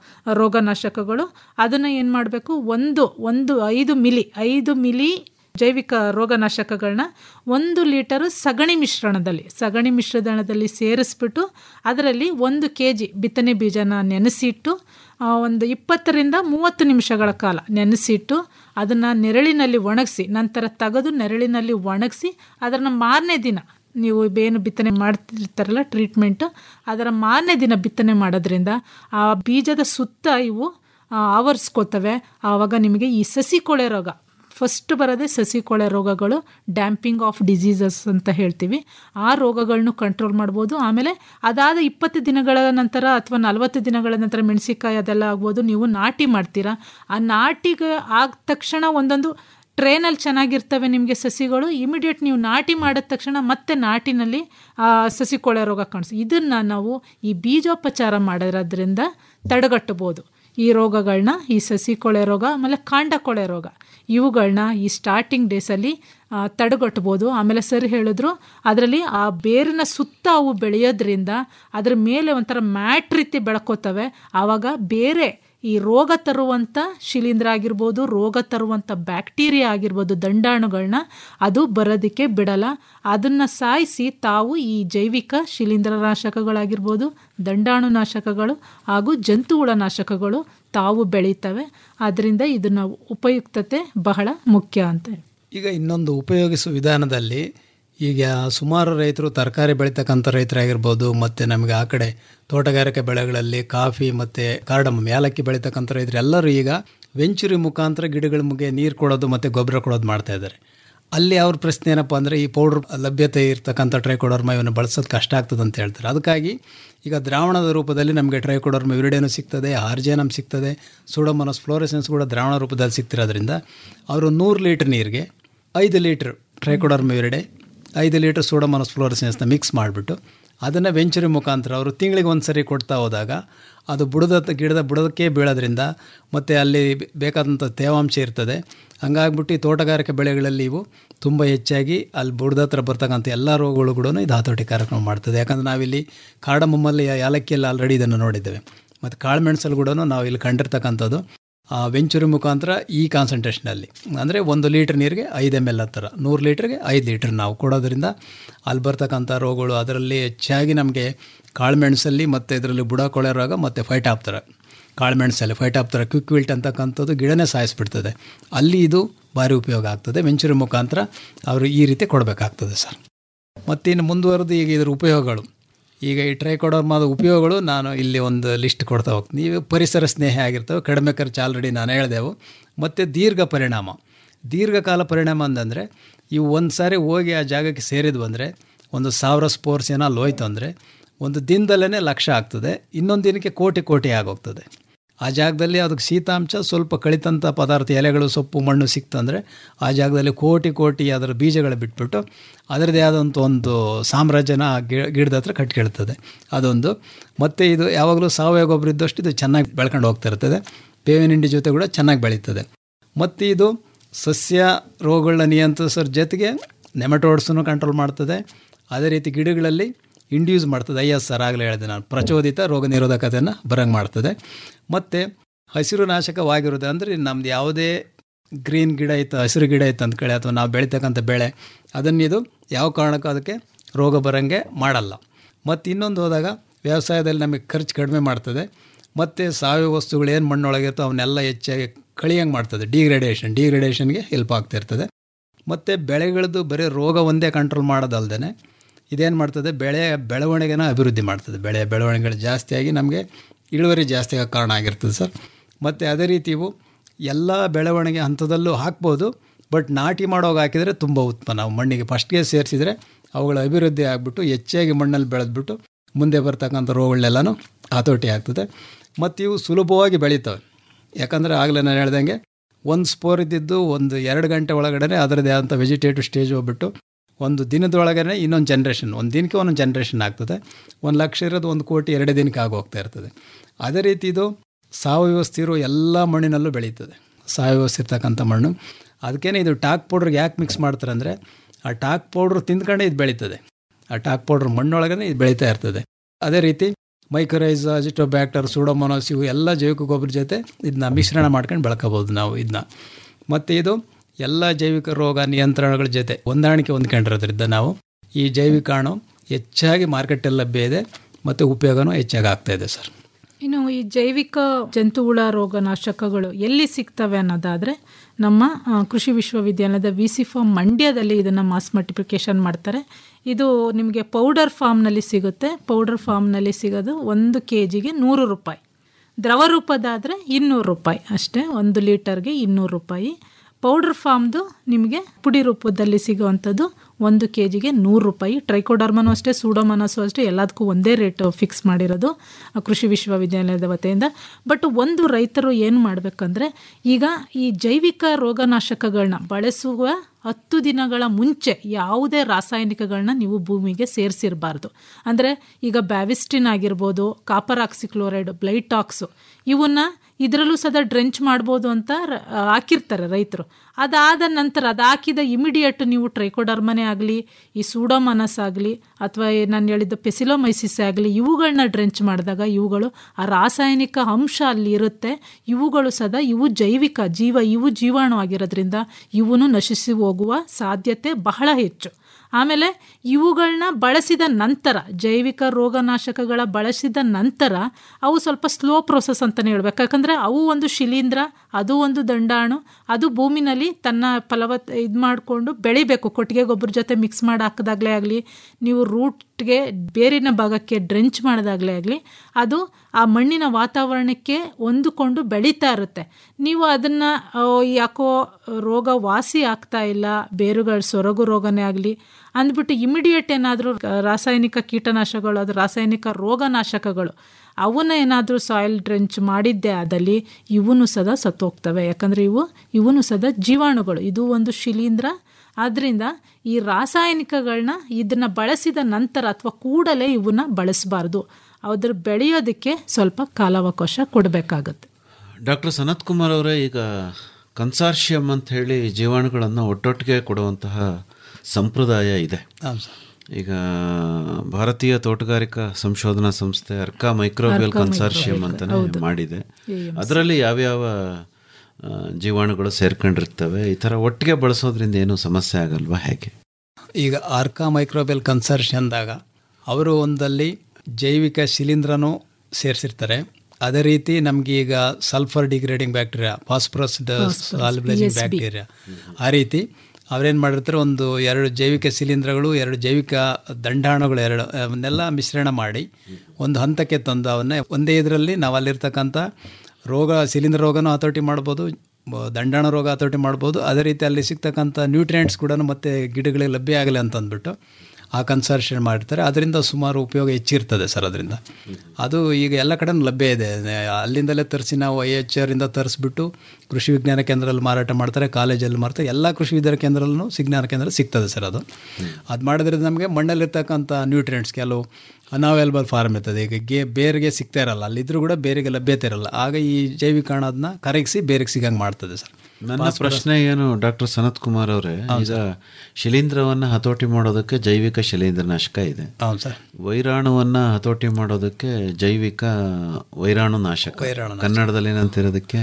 ರೋಗನಾಶಕಗಳು ಅದನ್ನು ಏನು ಮಾಡಬೇಕು ಒಂದು ಒಂದು ಐದು ಮಿಲಿ ಐದು ಮಿಲಿ ಜೈವಿಕ ರೋಗನಾಶಕಗಳನ್ನ ಒಂದು ಲೀಟರು ಸಗಣಿ ಮಿಶ್ರಣದಲ್ಲಿ ಸಗಣಿ ಮಿಶ್ರಣದಲ್ಲಿ ಸೇರಿಸ್ಬಿಟ್ಟು ಅದರಲ್ಲಿ ಒಂದು ಕೆ ಜಿ ಬಿತ್ತನೆ ಬೀಜನ ನೆನೆಸಿಟ್ಟು ಆ, ಒಂದು ಇಪ್ಪತ್ತರಿಂದ ಮೂವತ್ತು ನಿಮಿಷಗಳ ಕಾಲ ನೆನೆಸಿಟ್ಟು ಅದನ್ನು ನೆರಳಿನಲ್ಲಿ ಒಣಗಿಸಿ ನಂತರ ತೆಗೆದು ನೆರಳಿನಲ್ಲಿ ಒಣಗಿಸಿ ಅದನ್ನು ಮಾರನೇ ದಿನ ನೀವು ಏನು ಬಿತ್ತನೆ ಮಾಡ್ತಿರ್ತಾರಲ್ಲ ಟ್ರೀಟ್ಮೆಂಟು ಅದರ ಮಾರನೇ ದಿನ ಬಿತ್ತನೆ ಮಾಡೋದ್ರಿಂದ ಆ ಬೀಜದ ಸುತ್ತ ಇವು ಆ, ಆವರಿಸ್ಕೋತವೆ ಆವಾಗ ನಿಮಗೆ ಈ ಸಸಿ ಕೊಳೆ ರೋಗ ಫಸ್ಟ್ ಬರೋದೇ ಸಸಿ ಕೊಳೆ ರೋಗಗಳು ಡ್ಯಾಂಪಿಂಗ್ ಆಫ್ ಡಿಸೀಸಸ್ ಅಂತ ಹೇಳ್ತೀವಿ ಆ ರೋಗಗಳನ್ನು ಕಂಟ್ರೋಲ್ ಮಾಡ್ಬೋದು ಆಮೇಲೆ ಅದಾದ ಇಪ್ಪತ್ತು ದಿನಗಳ ನಂತರ ಅಥವಾ ನಲವತ್ತು ದಿನಗಳ ನಂತರ ಮೆಣಸಿಕಾಯಿ ಅದೆಲ್ಲ ಆಗ್ಬೋದು ನೀವು ನಾಟಿ ಮಾಡ್ತೀರಾ ಆ ನಾಟಿಗೆ ಆದ ತಕ್ಷಣ ಒಂದೊಂದು ಟ್ರೇನಲ್ಲಿ ಚೆನ್ನಾಗಿರ್ತವೆ ನಿಮಗೆ ಸಸಿಗಳು ಇಮಿಡಿಯೇಟ್ ನೀವು ನಾಟಿ ಮಾಡಿದ ತಕ್ಷಣ ಮತ್ತೆ ನಾಟಿನಲ್ಲಿ ಆ, ಸಸಿ ಕೊಳೆ ರೋಗ ಕಾಣಿಸ್ ಇದನ್ನು ನಾವು ಈ ಬೀಜೋಪಚಾರ ಮಾಡೋದ್ರಿಂದ ತಡೆಗಟ್ಟಬೋದು ಈ ರೋಗಗಳನ್ನ ಈ ಸಸಿ ಕೊಳೆ ರೋಗ ಆಮೇಲೆ ಕಾಂಡ ಕೊಳೆ ರೋಗ ಇವುಗಳನ್ನ ಈ ಸ್ಟಾರ್ಟಿಂಗ್ ಡೇಸಲ್ಲಿ ಆ, ತಡೆಗಟ್ಬೋದು ಆಮೇಲೆ ಸರಿ ಹೇಳಿದ್ರು ಅದರಲ್ಲಿ ಆ ಬೇರಿನ ಸುತ್ತ ಅವು ಬೆಳೆಯೋದ್ರಿಂದ ಅದ್ರ ಮೇಲೆ ಒಂಥರ ಮ್ಯಾಟ್ ರೀತಿ ಬೆಳ್ಕೋತವೆ ಆವಾಗ ಬೇರೆ ಈ ರೋಗ ತರುವಂಥ ಶಿಲೀಂಧ್ರ ಆಗಿರ್ಬೋದು ರೋಗ ತರುವಂಥ ಬ್ಯಾಕ್ಟೀರಿಯಾ ಆಗಿರ್ಬೋದು ದಂಡಾಣುಗಳನ್ನ ಅದು ಬರೋದಕ್ಕೆ ಬಿಡಲ್ಲ ಅದನ್ನು ಸಾಯಿಸಿ ತಾವು ಈ ಜೈವಿಕ ಶಿಲೀಂಧ್ರನಾಶಕಗಳಾಗಿರ್ಬೋದು ದಂಡಾಣು ನಾಶಕಗಳು ಹಾಗೂ ಜಂತುಹುಳ ನಾಶಕಗಳು ತಾವು ಬೆಳೀತವೆ ಆದ್ದರಿಂದ ಇದನ್ನ ಉಪಯುಕ್ತತೆ ಬಹಳ ಮುಖ್ಯ ಅಂತ ಈಗ ಇನ್ನೊಂದು ಉಪಯೋಗಿಸುವ ವಿಧಾನದಲ್ಲಿ ಈಗ ಸುಮಾರು ರೈತರು ತರಕಾರಿ ಬೆಳೀತಕ್ಕಂಥ ರೈತರಾಗಿರ್ಬೋದು ಮತ್ತು ನಮಗೆ ಆ ಕಡೆ ತೋಟಗಾರಿಕೆ ಬೆಳೆಗಳಲ್ಲಿ ಕಾಫಿ ಮತ್ತು ಕಾರ್ಡಮಮ್ ಏಲಕ್ಕಿ ಬೆಳೀತಕ್ಕಂಥ ರೈತರು ಎಲ್ಲರೂ ಈಗ ವೆಂಚುರಿ ಮುಖಾಂತರ ಗಿಡಗಳ ಮುಗೆ ನೀರು ಕೊಡೋದು ಮತ್ತು ಗೊಬ್ಬರ ಕೊಡೋದು ಮಾಡ್ತಾ ಇದ್ದಾರೆ ಅಲ್ಲಿ ಅವ್ರ ಪ್ರಶ್ನೆ ಏನಪ್ಪ ಅಂದರೆ ಈ ಪೌಡ್ರ್ ಲಭ್ಯತೆ ಇರ್ತಕ್ಕಂಥ ಟ್ರೈಕೋಡರ್ಮ ಇವನ್ನ ಬಳಸೋದು ಕಷ್ಟ ಆಗ್ತದೆ ಅಂತ ಹೇಳ್ತಾರೆ ಅದಕ್ಕಾಗಿ ಈಗ ದ್ರಾವಣದ ರೂಪದಲ್ಲಿ ನಮಗೆ ಟ್ರೈಕೋಡರ್ಮ ವಿರಿಡೇನು ಸಿಗ್ತದೆ ಆರ್ಜೇನಮ್ ಸಿಗ್ತದೆ ಸೂಡೋಮೋನಸ್ ಫ್ಲೋರೆಸೆನ್ಸ್ ಕೂಡ ದ್ರಾವಣ ರೂಪದಲ್ಲಿ ಸಿಗ್ತಿರೋದ್ರಿಂದ ಅವರು ನೂರು ಲೀಟ್ರ್ ನೀರಿಗೆ ಐದು ಲೀಟ್ರ್ ಟ್ರೈಕೋಡರ್ಮ ವಿರಿಡೆ ಐದು ಲೀಟ್ರ್ ಸೂಡೋಮೋನಸ್ ಫ್ಲೋರೆಸೆನ್ಸ್ನ ಮಿಕ್ಸ್ ಮಾಡಿಬಿಟ್ಟು ಅದನ್ನು ವೆಂಚುರಿ ಮುಖಾಂತರ ಅವರು ತಿಂಗಳಿಗೆ ಒಂದು ಸರಿ ಕೊಡ್ತಾ ಹೋದಾಗ ಅದು ಬುಡದ ಗಿಡದ ಬುಡದಕ್ಕೆ ಬೀಳೋದ್ರಿಂದ ಮತ್ತು ಅಲ್ಲಿ ಬೇಕಾದಂಥ ತೇವಾಂಶ ಇರ್ತದೆ ಹಂಗಾಗ್ಬಿಟ್ಟು ಈ ತೋಟಗಾರಿಕೆ ಬೆಳೆಗಳಲ್ಲಿ ಇವು ತುಂಬ ಹೆಚ್ಚಾಗಿ ಅಲ್ಲಿ ಬುಡದ ಹತ್ರ ಬರ್ತಕ್ಕಂಥ ಎಲ್ಲ ರೋಗಗಳು ಕೂಡ ಇದು ಹತೋಟಿ ಕಾರ್ಯಕ್ರಮ ಮಾಡ್ತದೆ ಯಾಕಂದರೆ ನಾವಿಲ್ಲಿ ಕಾಡಮಮ್ಮಲ್ಲಿ ಯಾಲಕ್ಕಿಯಲ್ಲಿ ಆಲ್ರೆಡಿ ಇದನ್ನು ನೋಡಿದ್ದೇವೆ ಮತ್ತು ಕಾಳುಮೆಣಸಲ್ಲಿ ಕೂಡ ನಾವು ಇಲ್ಲಿ ಕಂಡಿರ್ತಕ್ಕಂಥದ್ದು ಆ ವೆಂಚುರಿ ಮುಖಾಂತರ ಈ ಕಾನ್ಸಂಟ್ರೇಷನಲ್ಲಿ ಅಂದರೆ ಒಂದು ಲೀಟ್ರ್ ನೀರಿಗೆ ಐದು ಎಮ್ ಎಲ್ ಹತ್ತಿರ ನೂರು ಲೀಟ್ರಿಗೆ ಐದು ಲೀಟ್ರ್ ನಾವು ಕೊಡೋದ್ರಿಂದ ಅಲ್ಲಿ ಬರ್ತಕ್ಕಂಥ ರೋಗಗಳು ಅದರಲ್ಲಿ ಹೆಚ್ಚಾಗಿ ನಮಗೆ ಕಾಳುಮೆಣಸಲ್ಲಿ ಮತ್ತು ಇದರಲ್ಲಿ ಬುಡ ಕೊಳೆ ರೋಗ ಮತ್ತು ಫೈಟಾಪ್ತರ ಕಾಳುಮೆಣಸಲ್ಲಿ ಫೈಟಾಪ್ತರ ಕ್ವಿಕ್ ವಿಲ್ಟ್ ಅಂತಕ್ಕಂಥದ್ದು ಗಿಡನೇ ಸಾಯಿಸ್ಬಿಡ್ತದೆ ಅಲ್ಲಿ ಇದು ಭಾರಿ ಉಪಯೋಗ ಆಗ್ತದೆ ವೆಂಚುರಿ ಮುಖಾಂತರ ಅವರು ಈ ರೀತಿ ಕೊಡಬೇಕಾಗ್ತದೆ ಸರ್ ಮತ್ತಿನ್ನು ಮುಂದುವರೆದು ಈಗ ಇದರ ಉಪಯೋಗಗಳು ಈಗ ಈ ಟ್ರೈಕೋಡರ್ಮಾದ ಉಪಯೋಗಗಳು ನಾನು ಇಲ್ಲಿ ಒಂದು ಲಿಸ್ಟ್ ಕೊಡ್ತಾ ಹೋಗ್ತೀನಿ ನೀವು ಪರಿಸರ ಸ್ನೇಹ ಆಗಿರ್ತವೆ ಕಡಿಮೆ ಖರ್ಚು ಆಲ್ರೆಡಿ ನಾನು ಹೇಳಿದೆವು ಮತ್ತು ದೀರ್ಘ ಪರಿಣಾಮ ದೀರ್ಘಕಾಲ ಪರಿಣಾಮ ಅಂತಂದರೆ ಇವು ಒಂದು ಸಾರಿ ಹೋಗಿ ಆ ಜಾಗಕ್ಕೆ ಸೇರಿದ್ವು ಅಂದರೆ ಒಂದು ಸಾವಿರ ಸ್ಪೋರ್ಸ್ ಏನೋ ಅಲ್ಲಿ ಹೋಯ್ತು ಅಂದರೆ ಒಂದು ದಿನದಲ್ಲೇ ಲಕ್ಷ ಆಗ್ತದೆ ಇನ್ನೊಂದು ದಿನಕ್ಕೆ ಕೋಟಿ ಕೋಟಿ ಆಗೋಗ್ತದೆ ಆ ಜಾಗದಲ್ಲಿ ಅದಕ್ಕೆ ಶೀತಾಂಶ ಸ್ವಲ್ಪ ಕಳಿತಂಥ ಪದಾರ್ಥ ಎಲೆಗಳು ಸೊಪ್ಪು ಮಣ್ಣು ಸಿಕ್ತಂದರೆ ಆ ಜಾಗದಲ್ಲಿ ಕೋಟಿ ಕೋಟಿ ಅದರ ಬೀಜಗಳು ಬಿಟ್ಬಿಟ್ಟು ಅದರದೇ ಆದಂಥ ಒಂದು ಸಾಮ್ರಾಜ್ಯನ ಆ ಗಿ ಗಿಡದ ಹತ್ರ ಕಟ್ಕೊಳ್ತದೆ ಅದೊಂದು ಮತ್ತು ಇದು ಯಾವಾಗಲೂ ಸಾವಯವ ಗೊಬ್ಬರ ಇದ್ದಷ್ಟು ಇದು ಚೆನ್ನಾಗಿ ಬೆಳ್ಕೊಂಡು ಹೋಗ್ತಾ ಇರ್ತದೆ ಬೇವಿನ ಹಿಂಡಿ ಜೊತೆ ಕೂಡ ಚೆನ್ನಾಗಿ ಬೆಳೀತದೆ ಮತ್ತು ಇದು ಸಸ್ಯ ರೋಗಗಳನ್ನ ನಿಯಂತ್ರಿಸೋದ್ರ ಜೊತೆಗೆ ನೆಮಟೋಡ್ಸನ್ನು ಕಂಟ್ರೋಲ್ ಮಾಡ್ತದೆ ಅದೇ ರೀತಿ ಗಿಡಗಳಲ್ಲಿ ಇಂಡ್ಯೂಸ್ ಮಾಡ್ತದೆ ಐ ಎಸ್ ಆರ್ ಆಗಲೇ ಹೇಳಿದೆ ನಾನು ಪ್ರಚೋದಿತ ರೋಗ ನಿರೋಧಕತೆಯನ್ನು ಬರಂಗೆ ಮಾಡ್ತದೆ ಮತ್ತು ಹಸಿರು ನಾಶಕವಾಗಿರೋದು ಅಂದರೆ ನಮ್ದು ಯಾವುದೇ ಗ್ರೀನ್ ಗಿಡ ಇತ್ತು ಹಸಿರು ಗಿಡ ಇತ್ತು ಅಂದ್ಕೊಳ್ಳಿ ಅಥವಾ ನಾವು ಬೆಳೀತಕ್ಕಂಥ ಬೆಳೆ ಅದನ್ನಿದು ಯಾವ ಕಾರಣಕ್ಕೂ ಅದಕ್ಕೆ ರೋಗ ಬರೋಂಗೆ ಮಾಡಲ್ಲ ಮತ್ತು ಇನ್ನೊಂದು ಹೋದಾಗ ವ್ಯವಸಾಯದಲ್ಲಿ ನಮಗೆ ಖರ್ಚು ಕಡಿಮೆ ಮಾಡ್ತದೆ ಮತ್ತು ಸಾವಯವ ವಸ್ತುಗಳು ಏನು ಮಣ್ಣೊಳಗಿರ್ತೋ ಅವನ್ನೆಲ್ಲ ಹೆಚ್ಚಾಗಿ ಕಳಿಯಂಗೆ ಮಾಡ್ತದೆ ಡಿಗ್ರೇಡೇಷನ್ ಡಿಗ್ರೇಡೇಷನ್ಗೆ ಹೆಲ್ಪ್ ಆಗ್ತಿರ್ತದೆ ಮತ್ತು ಬೆಳೆಗಳದ್ದು ಬರೀ ರೋಗ ಒಂದೇ ಕಂಟ್ರೋಲ್ ಮಾಡೋದಲ್ದೇ ಇದೇನು ಮಾಡ್ತದೆ ಬೆಳೆಯ ಬೆಳವಣಿಗೆನ ಅಭಿವೃದ್ಧಿ ಮಾಡ್ತದೆ ಬೆಳೆಯ ಬೆಳವಣಿಗೆಗಳು ಜಾಸ್ತಿಯಾಗಿ ನಮಗೆ ಇಳುವರಿ ಜಾಸ್ತಿ ಆಗೋ ಕಾರಣ ಆಗಿರ್ತದೆ ಸರ್ ಮತ್ತು ಅದೇ ರೀತಿ ಇವು ಎಲ್ಲ ಬೆಳವಣಿಗೆ ಹಂತದಲ್ಲೂ ಹಾಕ್ಬೋದು ಬಟ್ ನಾಟಿ ಮಾಡೋವಾಗ ಹಾಕಿದರೆ ತುಂಬ ಉತ್ತಮ ನಾವು ಮಣ್ಣಿಗೆ ಫಸ್ಟ್ಗೆ ಸೇರಿಸಿದರೆ ಅವುಗಳ ಅಭಿವೃದ್ಧಿ ಆಗಿಬಿಟ್ಟು ಹೆಚ್ಚಾಗಿ ಮಣ್ಣಲ್ಲಿ ಬೆಳೆದ್ಬಿಟ್ಟು ಮುಂದೆ ಬರ್ತಕ್ಕಂಥ ರೋಗಗಳನ್ನೆಲ್ಲನೂ ಹತೋಟಿ ಆಗ್ತದೆ ಮತ್ತು ಇವು ಸುಲಭವಾಗಿ ಬೆಳೀತವೆ ಯಾಕಂದರೆ ಆಗಲೇ ನಾನು ಹೇಳ್ದಂಗೆ ಒಂದು ಸ್ಪೋರ್ ಇದ್ದಿದ್ದು ಒಂದು ಎರಡು ಗಂಟೆ ಒಳಗಡೆ ಅದರದ್ದೇ ಆದಂಥ ವೆಜಿಟೇಟಿವ್ ಸ್ಟೇಜ್ ಹೋಗ್ಬಿಟ್ಟು ಒಂದು ದಿನದೊಳಗಡೆ ಇನ್ನೊಂದು ಜನ್ರೇಷನ್ ಒಂದು ದಿನಕ್ಕೆ ಒಂದೊಂದು ಜನ್ರೇಷನ್ ಆಗ್ತದೆ ಒಂದು ಲಕ್ಷ ಇರೋದು ಒಂದು ಕೋಟಿ ಎರಡೇ ದಿನಕ್ಕೆ ಆಗೋಗ್ತಾ ಇರ್ತದೆ ಅದೇ ರೀತಿ ಇದು ಸಾವಯವ ಸ್ಥಿರು ಎಲ್ಲ ಮಣ್ಣಿನಲ್ಲೂ ಬೆಳೀತದೆ ಸಾವಯವ ಇರ್ತಕ್ಕಂಥ ಮಣ್ಣು ಅದಕ್ಕೇನೆ ಇದು ಟಾಕ್ ಪೌಡ್ರಿಗೆ ಯಾಕೆ ಮಿಕ್ಸ್ ಮಾಡ್ತಾರೆ ಅಂದರೆ ಆ ಟಾಕ್ ಪೌಡ್ರ್ ತಿಂದ್ಕೊಂಡೇ ಇದು ಬೆಳೀತದೆ ಆ ಟಾಕ್ ಪೌಡ್ರ್ ಮಣ್ಣೊಳಗನೆ ಇದು ಬೆಳೀತಾ ಇರ್ತದೆ ಅದೇ ರೀತಿ ಮೈಕ್ರೈಸ್ ಅಜಿಟೋಬ್ಯಾಕ್ಟರ್ ಸೂಡೋಮೋನಾಸ್ ಇವು ಎಲ್ಲ ಜೈವಿಕ ಗೊಬ್ಬರ ಜೊತೆ ಇದನ್ನ ಮಿಶ್ರಣ ಮಾಡ್ಕೊಂಡು ಬೆಳ್ಕೋಬೋದು ನಾವು ಇದನ್ನ ಮತ್ತು ಇದು ಎಲ್ಲ ಜೈವಿಕ ರೋಗ ನಿಯಂತ್ರಣಗಳ ಜೊತೆ ಹೊಂದಾಣಿಕೆ ಹೊಂದ್ಕೊಂಡಿರೋದ್ರಿಂದ ನಾವು ಈ ಜೈವಿಕ ಹಣ್ಣು ಹೆಚ್ಚಾಗಿ ಮಾರ್ಕೆಟಲ್ಲಿ ಲಭ್ಯ ಇದೆ ಮತ್ತು ಉಪಯೋಗನೂ ಹೆಚ್ಚಾಗಿ ಆಗ್ತಾ ಇದೆ ಸರ್ ಇನ್ನು ಈ ಜೈವಿಕ ಜಂತುಹುಳ ರೋಗನಾಶಕಗಳು ಎಲ್ಲಿ ಸಿಗ್ತವೆ ಅನ್ನೋದಾದರೆ ನಮ್ಮ ಆ, ಕೃಷಿ ವಿಶ್ವವಿದ್ಯಾಲಯದ ವಿ ಸಿ ಫಾರ್ಮ್ ಮಂಡ್ಯದಲ್ಲಿ ಇದನ್ನು ಮಾಸ್ ಮಲ್ಟಿಪ್ಲಿಕೇಶನ್ ಮಾಡ್ತಾರೆ ಇದು ನಿಮಗೆ ಪೌಡರ್ ಫಾರ್ಮ್ನಲ್ಲಿ ಸಿಗುತ್ತೆ ಪೌಡರ್ ಫಾರ್ಮ್ನಲ್ಲಿ ಸಿಗೋದು ಒಂದು ಕೆ ಜಿಗೆ ನೂರು ರೂಪಾಯಿ ದ್ರವ ರೂಪದಾದರೆ ಇನ್ನೂರು ರೂಪಾಯಿ ಅಷ್ಟೇ ಒಂದು ಲೀಟರ್ಗೆ ಇನ್ನೂರು ರೂಪಾಯಿ ಪೌಡರ್ ಫಾರ್ಮ್ದು ನಿಮಗೆ ಪುಡಿ ರೂಪದಲ್ಲಿ ಸಿಗೋವಂಥದ್ದು ಒಂದು ಕೆ ಜಿಗೆ ನೂರು ರೂಪಾಯಿ ಟ್ರೈಕೋಡರ್ಮನು ಅಷ್ಟೇ ಸೂಡೋಮನಸ್ಸು ಅಷ್ಟೇ ಎಲ್ಲದಕ್ಕೂ ಒಂದೇ ರೇಟ್ ಫಿಕ್ಸ್ ಮಾಡಿರೋದು ಆ ಕೃಷಿ ವಿಶ್ವವಿದ್ಯಾಲಯದ ವತಿಯಿಂದ ಬಟ್ ಒಂದು ರೈತರು ಏನು ಮಾಡಬೇಕಂದ್ರೆ ಈಗ ಈ ಜೈವಿಕ ರೋಗನಾಶಕಗಳನ್ನ ಬಳಸುವ ಹತ್ತು ದಿನಗಳ ಮುಂಚೆ ಯಾವುದೇ ರಾಸಾಯನಿಕಗಳನ್ನ ನೀವು ಭೂಮಿಗೆ ಸೇರಿಸಿರಬಾರ್ದು ಅಂದರೆ ಈಗ ಬ್ಯಾವಿಸ್ಟಿನ್ ಆಗಿರ್ಬೋದು ಕಾಪರ್ ಆಕ್ಸಿಕ್ಲೋರೈಡ್ ಬ್ಲೈಟಾಕ್ಸು ಇವನ್ನ ಇದರಲ್ಲೂ ಸದಾ ಡ್ರೆಂಚ್ ಮಾಡ್ಬೋದು ಅಂತ ರ- ಹಾಕಿರ್ತಾರೆ ರೈತರು ಅದಾದ ನಂತರ ಅದು ಹಾಕಿದ ಇಮಿಡಿಯೇಟ್ ನೀವು ಟ್ರೈಕೋಡರ್ಮನೆ ಆಗಲಿ ಈ ಸೂಡೋಮನಸ್ ಆಗಲಿ ಅಥವಾ ನಾನು ಹೇಳಿದ್ದು ಪೆಸಿಲೋಮೈಸಿಸ್ ಆಗಲಿ ಇವುಗಳನ್ನ ಡ್ರೆಂಚ್ ಮಾಡಿದಾಗ ಇವುಗಳು ಆ ರಾಸಾಯನಿಕ ಅಂಶ ಅಲ್ಲಿ ಇರುತ್ತೆ ಇವುಗಳು ಸದಾ ಇವು ಜೈವಿಕ ಜೀವ ಇವು ಜೀವಾಣು ಆಗಿರೋದ್ರಿಂದ ಇವನು ನಶಿಸಿ ಹೋಗುವ ಸಾಧ್ಯತೆ ಬಹಳ ಹೆಚ್ಚು ಆಮೇಲೆ ಇವುಗಳನ್ನ ಬಳಸಿದ ನಂತರ ಜೈವಿಕ ರೋಗನಾಶಕಗಳ ಬಳಸಿದ ನಂತರ ಅವು ಸ್ವಲ್ಪ ಸ್ಲೋ ಪ್ರೊಸೆಸ್ ಅಂತಲೇ ಹೇಳ್ಬೇಕು ಯಾಕಂದರೆ ಅವು ಒಂದು ಶಿಲೀಂಧ್ರ ಅದು ಒಂದು ದಂಡಾಣು ಅದು ಭೂಮಿನಲ್ಲಿ ತನ್ನ ಫಲವತ್ ಇದು ಮಾಡಿಕೊಂಡು ಬೆಳಿಬೇಕು ಕೊಟ್ಟಿಗೆ ಗೊಬ್ಬರ ಜೊತೆ ಮಿಕ್ಸ್ ಮಾಡಿ ಹಾಕಿದಾಗಲೇ ಆಗಲಿ ನೀವು ರೂಟ್ಗೆ ಬೇರಿನ ಭಾಗಕ್ಕೆ ಡ್ರೆಂಚ್ ಮಾಡಿದಾಗಲೇ ಆಗಲಿ ಅದು ಆ ಮಣ್ಣಿನ ವಾತಾವರಣಕ್ಕೆ ಹೊಂದಿಕೊಂಡು ಬೆಳೀತಾ ಇರುತ್ತೆ ನೀವು ಅದನ್ನು ಯಾಕೋ ರೋಗ ವಾಸಿ ಆಗ್ತಾ ಇಲ್ಲ ಬೇರುಗಳ ಸೊರಗು ರೋಗನೇ ಆಗಲಿ ಅಂದ್ಬಿಟ್ಟು ಇಮಿಡಿಯೇಟ್ ಏನಾದರೂ ರಾಸಾಯನಿಕ ಕೀಟನಾಶಕಗಳು ಅದು ರಾಸಾಯನಿಕ ರೋಗನಾಶಕಗಳು ಅವನ್ನ ಏನಾದರೂ ಸಾಯಿಲ್ ಡ್ರೆಂಚ್ ಮಾಡಿದ್ದೆ ಆದಲ್ಲಿ ಇವನು ಸದಾ ಸತ್ತೋಗ್ತವೆ ಯಾಕಂದರೆ ಇವು ಇವನು ಸದಾ ಜೀವಾಣುಗಳು ಇದು ಒಂದು ಶಿಲೀಂಧ್ರ ಆದ್ದರಿಂದ ಈ ರಾಸಾಯನಿಕಗಳನ್ನ ಇದನ್ನು ಬಳಸಿದ ನಂತರ ಅಥವಾ ಕೂಡಲೇ ಇವನ್ನ ಬಳಸಬಾರ್ದು ಅದ್ರ ಬೆಳೆಯೋದಕ್ಕೆ ಸ್ವಲ್ಪ ಕಾಲಾವಕಾಶ ಕೊಡಬೇಕಾಗತ್ತೆ ಡಾಕ್ಟರ್ ಸನತ್ ಕುಮಾರ್ ಅವರೇ ಈಗ ಕನ್ಸಾರ್ಷಿಯಂ ಅಂತ ಹೇಳಿ ಜೀವಾಣುಗಳನ್ನು ಒಟ್ಟೊಟ್ಟಿಗೆ ಕೊಡುವಂತಹ ಸಂಪ್ರದಾಯ ಇದೆ ಹೌದು ಸರ್. ಈಗ ಭಾರತೀಯ ತೋಟಗಾರಿಕಾ ಸಂಶೋಧನಾ ಸಂಸ್ಥೆ Arka microbial Arka consortium microbial, ಅಂತಾನೆ ಹೌದು. ಮಾಡಿದೆ AMC. ಅದರಲ್ಲಿ ಯಾವ್ಯಾವ ಆ, ಜೀವಾಣುಗಳು ಸೇರ್ಕೊಂಡಿರ್ತವೆ ಈ ಥರ ಒಟ್ಟಿಗೆ ಬಳಸೋದ್ರಿಂದ ಏನು ಸಮಸ್ಯೆ ಆಗಲ್ವಾ ಹೇಗೆ ಈಗ ಆರ್ಕಾ ಮೈಕ್ರೋಬೆಲ್ ಕನ್ಸರ್ಷನ್ದಾಗ ಅವರು ಒಂದಲ್ಲಿ ಜೈವಿಕ ಶಿಲೀಂಧ್ರನೂ ಸೇರಿಸಿರ್ತಾರೆ ಅದೇ ರೀತಿ ನಮ್ಗೆ ಈಗ sulphur degrading bacteria phosphorus solubilising ESB. Bacteria ಆ ರೀತಿ ಅವ್ರೇನು ಮಾಡಿರ್ತಾರೆ ಒಂದು ಎರಡು ಜೈವಿಕ ಶಿಲೀಂಧ್ರಗಳು ಎರಡು ಜೈವಿಕ ದಂಡಾಣುಗಳು ಎರಡು ಅವನ್ನೆಲ್ಲ ಮಿಶ್ರಣ ಮಾಡಿ ಒಂದು ಹಂತಕ್ಕೆ ತಂದು ಅವನ್ನೇ ಒಂದೇ ಇದರಲ್ಲಿ ನಾವು ಅಲ್ಲಿರ್ತಕ್ಕಂಥ ರೋಗ ಶಿಲೀಂಧ್ರ ರೋಗನೂ ಹತೋಟಿ ಮಾಡ್ಬೋದು ಬ- ದಂಡಾಣು ರೋಗ ಹತೋಟಿ ಮಾಡ್ಬೋದು ಅದೇ ರೀತಿ ಅಲ್ಲಿ ಸಿಗ್ತಕ್ಕಂಥ ನ್ಯೂಟ್ರಿಯೆಂಟ್ಸ್ ಕೂಡ ಮತ್ತೆ ಗಿಡಗಳಿಗೆ ಲಭ್ಯ ಆಗಲಿ ಅಂತ ಅಂದ್ಬಿಟ್ಟು ಆ ಕನ್ಸರ್ಷನ್ ಮಾಡಿರ್ತಾರೆ ಅದರಿಂದ ಸುಮಾರು ಉಪಯೋಗ ಹೆಚ್ಚಿರ್ತದೆ ಸರ್ ಅದರಿಂದ ಅದು ಈಗ ಎಲ್ಲ ಕಡೆನೂ ಲಭ್ಯ ಇದೆ ಅಲ್ಲಿಂದಲೇ ತರಿಸಿ ನಾವು ಐ ಎಚ್ ಆರಿಂದ ತರಿಸ್ಬಿಟ್ಟು ಕೃಷಿ ವಿಜ್ಞಾನ ಕೇಂದ್ರದಲ್ಲಿ ಮಾರಾಟ ಮಾಡ್ತಾರೆ ಕಾಲೇಜಲ್ಲಿ ಮಾರ್ತಾರೆ ಎಲ್ಲ ಕೃಷಿ ವಿಜ್ಞಾನ ಕೇಂದ್ರಲ್ಲೂ ವಿಜ್ಞಾನ ಕೇಂದ್ರ ಸಿಗ್ತದೆ ಸರ್ ಅದು ಅದು ಮಾಡೋದ್ರಿಂದ ನಮಗೆ ಮಣ್ಣಲ್ಲಿರ್ತಕ್ಕಂಥ ನ್ಯೂಟ್ರಿಯೆಂಟ್ಸ್ ಕೆಲವು ಅನಾವೈಲಬಲ್ ಫಾರ್ಮ್ ಇರ್ತದೆ ಈಗ ಗೆ ಬೇರೆಗೆ ಸಿಗ್ತಾ ಇರಲ್ಲ ಅಲ್ಲಿದ್ರೂ ಕೂಡ ಬೇರೆಗೆ ಲಭ್ಯತೆ ಇರಲ್ಲ ಆಗ ಈ ಜೈವಿಕರಣ ಅದನ್ನ ಕರಗಿಸಿ ಬೇರೆಗೆ ಸಿಗಂಗೆ ಮಾಡ್ತದೆ ಸರ್ ನನ್ನ ಪ್ರಶ್ನೆ ಏನು ಡಾಕ್ಟರ್ ಸನತ್ ಕುಮಾರ್ ಅವರೇ ಈಗ ಶಿಲೀಂಧ್ರವನ್ನ ಹತೋಟಿ ಮಾಡೋದಕ್ಕೆ ಜೈವಿಕ ಶಿಲೀಂಧ್ರನಾಶಕ ಇದೆ ಹೌದು ಸರ್ ವೈರಾಣುವನ್ನ ಹತೋಟಿ ಮಾಡೋದಕ್ಕೆ ಜೈವಿಕ ವೈರಾಣು ನಾಶಕ ಕನ್ನಡದಲ್ಲಿ ಏನಂತಿರೋದಕ್ಕೆ